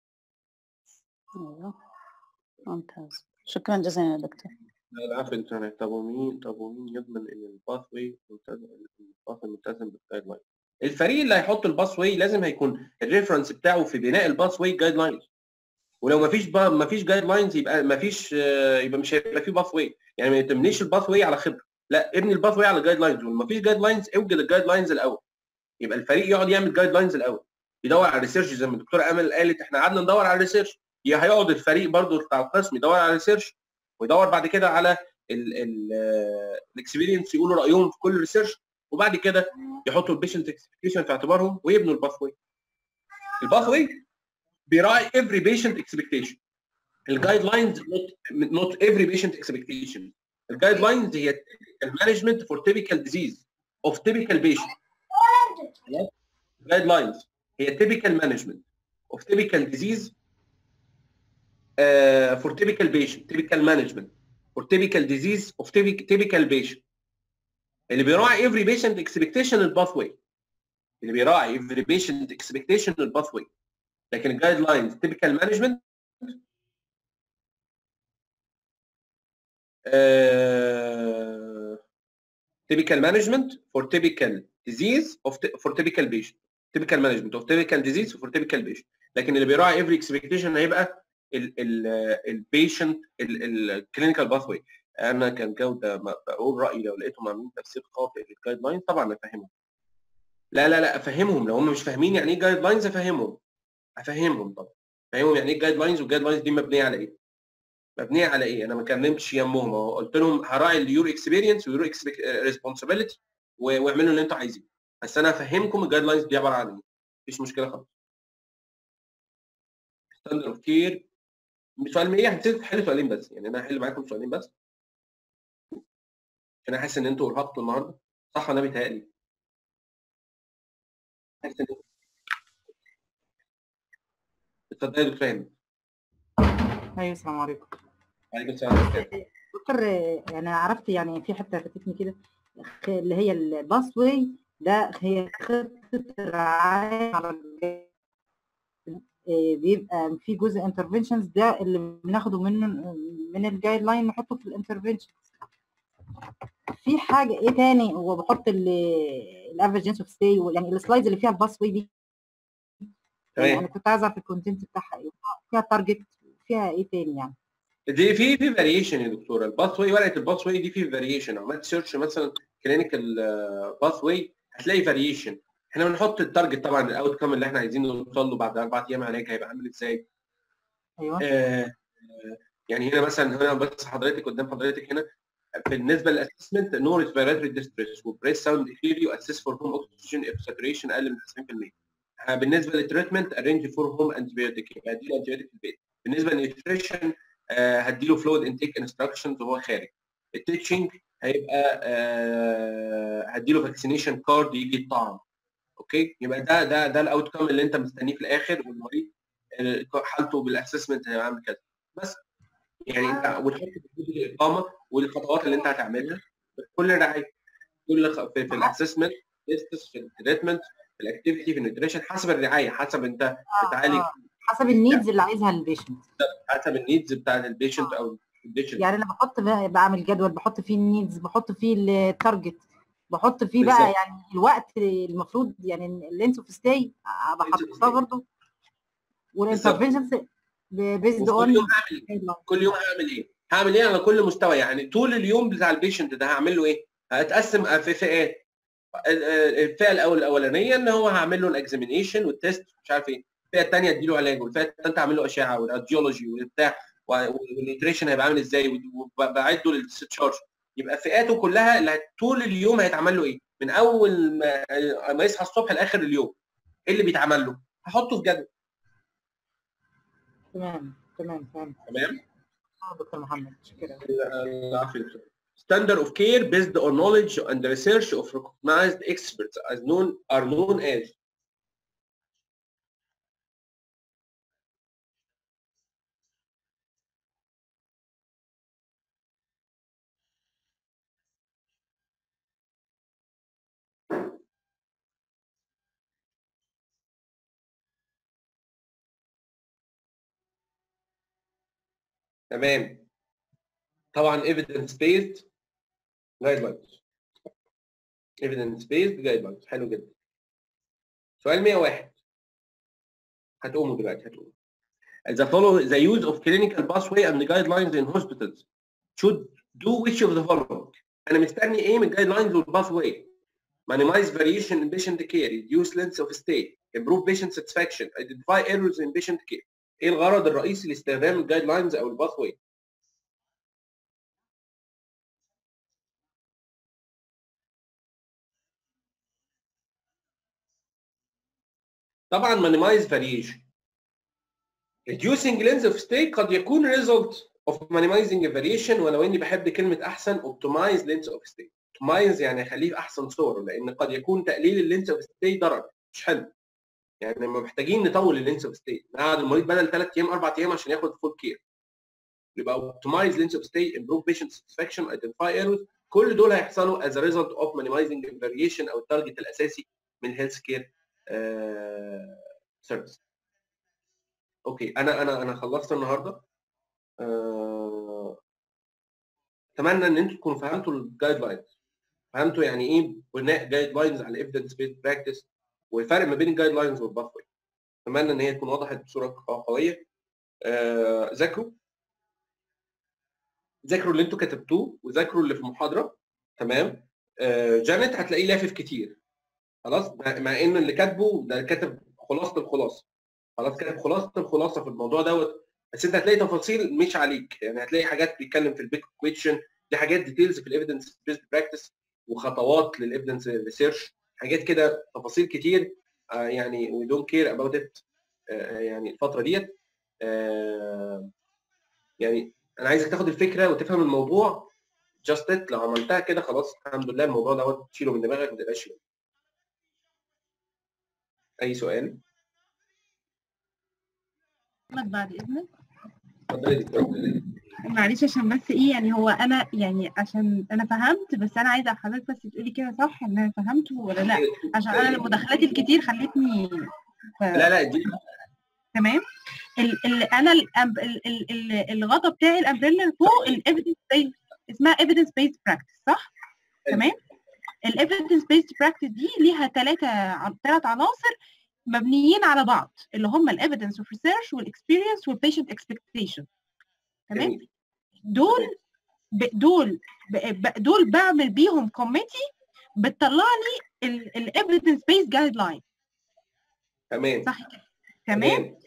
ايوه ممتاز شكرا جزيلا يا دكتور لا العفو انترنت طب ومين طب ومين يضمن ان الباث واي ملتزم الباث ملتزم بالجايد لاين الفريق اللي هيحط الباث واي لازم هيكون الريفرنس بتاعه في بناء الباث واي جايد لاينز ولو ما فيش ما فيش جايد لاينز يبقى ما فيش يبقى مش هيبقى في باث واي يعني ما تبنيش الباث واي على خبره لا ابني الباث واي على جايد لاينز ولما فيش جايد لاينز اوجد الجايد لاينز الاول يبقى الفريق يقعد يعمل جايد لاينز الاول يدور على الريسيرش زي ما الدكتوره امل قالت احنا قعدنا ندور على الريسيرش يا هيقعد الفريق برضو بتاع القسم يدور على الريسيرش ويدور بعد كده على الاكسبيرينس يقولوا رايهم في كل ريسيرش وبعد كده يحطوا البيشنت اكسبكتيشن في اعتبارهم ويبنوا الباث واي الباث واي بيراعي every patient expectation الجايد لاينز not not every patient expectation الجايد لاينز هي المانجمنت فور typical disease of typical patient الجايد لاينز هي typical management of typical disease uh, for typical patient typical management for typical disease of typical, typical patient اللي بيراعي every patient expectation الباث واي اللي بيراعي every patient expectation الباث واي لكن الجايد لاينز typical management uh, typical management for typical disease of for typical patient typical management of typical disease for typical patient لكن اللي بيراعي every expectation هيبقى البيشنت الكلينيكال باث واي انا كان جوده ما بقول رايي لو لقيتهم عاملين تفسير خاطئ للجايد لاين طبعا افهمهم لا لا لا افهمهم لو هم مش فاهمين يعني ايه جايد لاينز افهمهم افهمهم طبعا افهمهم يعني ايه جايد لاينز والجايد لاينز دي مبنيه على ايه مبنيه على ايه انا ما كلمتش يمهم اهو قلت لهم هراعي اليور اكسبيرينس ويور ريسبونسابيلتي واعملوا اللي انتوا عايزينه بس انا افهمكم الجايد لاينز دي عباره عن ايه مفيش مشكله خالص ستاندرد اوف كير سؤال 100 هتسيب تحل سؤالين بس يعني انا هحل معاكم سؤالين بس انا حاسس ان انتوا ارهقتوا النهارده صح انا بيتهيألي حاسس ان اتفضلي يا دكتور هند ايوه السلام عليكم عليكم السلام ورحمه الله دكتور انا عرفت يعني في حته فاتتني كده خ- اللي هي الباس واي ده هي خطه الرعايه على الجهاز. آه، بيبقى في جزء انترفنشنز ده اللي بناخده منه من الجايد لاين نحطه في الانترفنشن في حاجه ايه تاني هو بحط الافريج اوف ستي يعني السلايدز اللي فيها الباس واي دي يعني تمام انا كنت عايزه اعرف الكونتنت بتاعها ايه فيها تارجت فيها ايه تاني يعني دي في في فاريشن يا دكتوره الباث واي ورقه الباث واي دي في فاريشن عملت سيرش مثلا كلينيكال باث واي هتلاقي فاريشن احنا بنحط التارجت طبعا الاوت كام اللي احنا عايزين نوصل له بعد اربع ايام علاج هيبقى عامل ازاي ايوه آه، آه، يعني هنا مثلا هنا بس حضرتك قدام حضرتك هنا بالنسبه للاسسمنت نو ريسبيراتوري ديستريس وبريس ساوند كليري واسيس فور هوم اوكسجين اف ساتوريشن اقل من 90% آه، بالنسبه للتريتمنت ارينج فور هوم انتيبيوتيك يبقى اديله انتيبيوتيك في البيت بالنسبه للنيوتريشن هديله فلويد انتيك انستراكشنز وهو خارج التيتشنج هيبقى آه، هديله فاكسينيشن كارد يجي الطعم اوكي يبقى ده ده ده الاوت كام اللي انت مستنيه في الاخر والمريض آه، حالته بالاسسمنت هيبقى عامل كذا بس يعني انت وتحط في الاقامه والخطوات اللي انت هتعملها بكل رعايه كل خ- في, في الاسسمنت تيستس في التريتمنت في الاكتيفيتي في النيوتريشن حسب الرعايه حسب انت بتعالج آه، حسب النيدز اللي عايزها البيشنت حسب النيدز بتاعت البيشنت او البيشنت يعني انا بحط بقى- بعمل جدول بحط فيه النيدز بحط فيه التارجت بحط فيه بقى بالظبط. يعني الوقت المفروض يعني اللينس اوف ستاي بحطها برضه والانترفنشنز بيزد وكل اون يوم هعمل ايه؟ كل يوم هعمل ايه؟ هعمل ايه على كل مستوى يعني طول اليوم بتاع البيشنت ده هعمل له ايه؟ هتقسم في فئات الفئه الاول الاولانيه ان هو هعمل له الاكزامينيشن والتست مش عارف ايه الفئه الثانيه اديله علاج والفئه الثالثه هعمل له اشعه والراديولوجي والبتاع والنيوتريشن هيبقى عامل ازاي وبعده للستشارج يبقى فئاته كلها اللي هت- طول اليوم هيتعمل له ايه؟ من اول ما ما يصحى الصبح لاخر اليوم ايه اللي بيتعمل له؟ هحطه في جدول تمام تمام فهمت تمام؟ آه، دكتور محمد شكرا العفو. Standard of care based on knowledge and research of recognized experts as known are known as تمام طبعا evidence based guidelines evidence based guidelines حلو جدا سؤال 101 هتقوموا دلوقتي هتقوموا The follow the use of clinical pathway and guidelines in hospitals should do which of the following انا مستني ايه من guidelines والباثواي minimize variation in patient care reduce length of stay improve patient satisfaction identify errors in patient care ايه الغرض الرئيسي لاستخدام الجايد لاينز او الباثواي طبعا minimize variation reducing length of stay قد يكون result of minimizing a variation ولو اني بحب كلمه احسن optimize length of stay optimize يعني اخليه في احسن صوره لان قد يكون تقليل اللينس اوف ستي ضرر مش حلو يعني لما محتاجين نطول اللينس اوف ستي نقعد المريض بدل ثلاث ايام اربع ايام عشان ياخد فول كير يبقى optimize length of stay improve patient satisfaction identify errors كل دول هيحصلوا as a result of minimizing the variation او التارجت الاساسي من الهيلث كير سيرفيس اوكي انا انا انا خلصت النهارده آه، اتمنى ان انتم تكونوا فهمتوا الجايد لاينز فهمتوا يعني ايه بناء جايد لاينز على ايفيدنس بيست براكتس والفرق ما بين الجايد لاينز والباثوي اتمنى ان هي تكون وضحت بصوره قويه آه، ذاكروا ذاكروا اللي انتوا كتبتوه وذاكروا اللي في المحاضره تمام آه، جانيت هتلاقيه لافف كتير خلاص مع مع ان اللي كاتبه ده كاتب خلاصه الخلاصه خلاص كاتب خلاصه الخلاصه في الموضوع دوت بس انت هتلاقي تفاصيل مش عليك يعني هتلاقي حاجات بيتكلم في البيك كويشن دي حاجات ديتيلز في الايفيدنس بيست براكتس وخطوات للايفيدنس ريسيرش حاجات كده تفاصيل كتير آه، يعني وي دونت كير اباوت ات يعني الفتره ديت آه، يعني انا عايزك تاخد الفكره وتفهم الموضوع جاست ات لو عملتها كده خلاص الحمد لله الموضوع دوت تشيله من دماغك ما تبقاش اي سؤال محمد بعد اذنك اتفضلي يا دكتور معلش عشان بس ايه يعني هو انا يعني عشان انا فهمت بس انا عايزه حضرتك بس تقولي كده صح ان انا فهمته ولا لا عشان انا المداخلات الكتير خلتني ف... لا لا دي تمام ال ال انا ال ال ال ال الغطا بتاعي الامبريلا فوق الايفيدنس بيس اسمها ايفيدنس بيس براكتس صح؟ تمام الايفيدنس بيس براكتس دي ليها ثلاثه ثلاث عناصر مبنيين على بعض اللي هم الايفيدنس اوف ريسيرش والاكسبيرينس والبيشنت اكسبكتيشن تمام جميل. دول ب- دول ب- ب- دول بعمل بيهم كوميتي بتطلع لي الايفيدنس بيس جايد لاين تمام صح كده تمام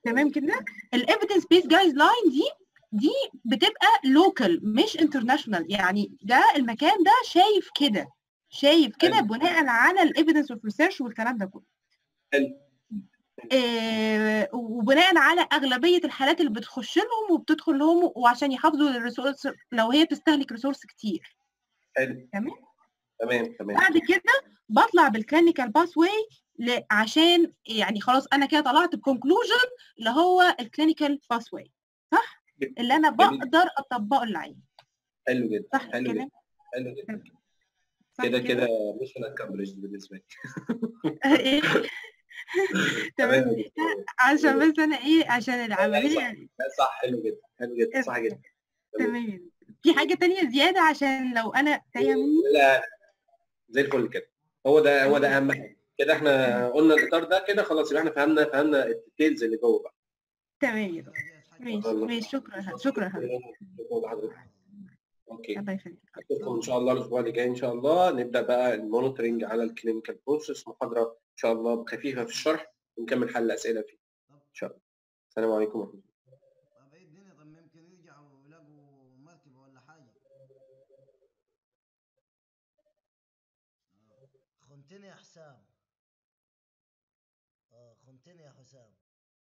تمام كده الايفيدنس بيس جايد لاين دي دي بتبقى لوكال مش انترناشونال يعني ده المكان ده شايف كده شايف كده حلو. بناء على الايفيدنس اوف ريسيرش والكلام ده كله حلو آه، وبناء على اغلبيه الحالات اللي بتخش لهم وبتدخل لهم وعشان يحافظوا الريسورس لو هي بتستهلك ريسورس كتير حلو تمام تمام تمام بعد كده بطلع بالكلينيكال باس واي عشان يعني خلاص انا كده طلعت بكونكلوجن اللي هو الكلينيكال باس واي صح اللي انا جميل. بقدر اطبقه للعين حلو جدا صح حلو كده جدا حلو جدا صح كده كده مش اكمبلش بالنسبه لي إيه؟ تمام عشان بس انا ايه عشان العمليه لا صح حلو جدا حلو جدا صح جدا تمام في حاجه تانية زياده عشان لو انا تايه مني لا زي الفل كده هو ده هو ده اهم حاجه كده احنا قلنا الاطار ده كده خلاص يبقى احنا فهمنا فهمنا الديتيلز اللي جوه بقى تمام يا دكتور ماشي ماشي شكرا شكرا حضرتك شكرا لحضرتك اوكي الله يخليك اشوفكم ان شاء الله الاسبوع اللي جاي ان شاء الله نبدا بقى المونيتورنج على الكلينيكال بروسيس محاضره ان شاء الله خفيفه في الشرح ونكمل حل الاسئله فيه ان شاء الله السلام عليكم ورحمه الله طب ايه الدنيا طب ما يمكن يرجعوا يلاقوا مركبة ولا حاجة آه. خنتني يا حسام اه خنتني يا حسام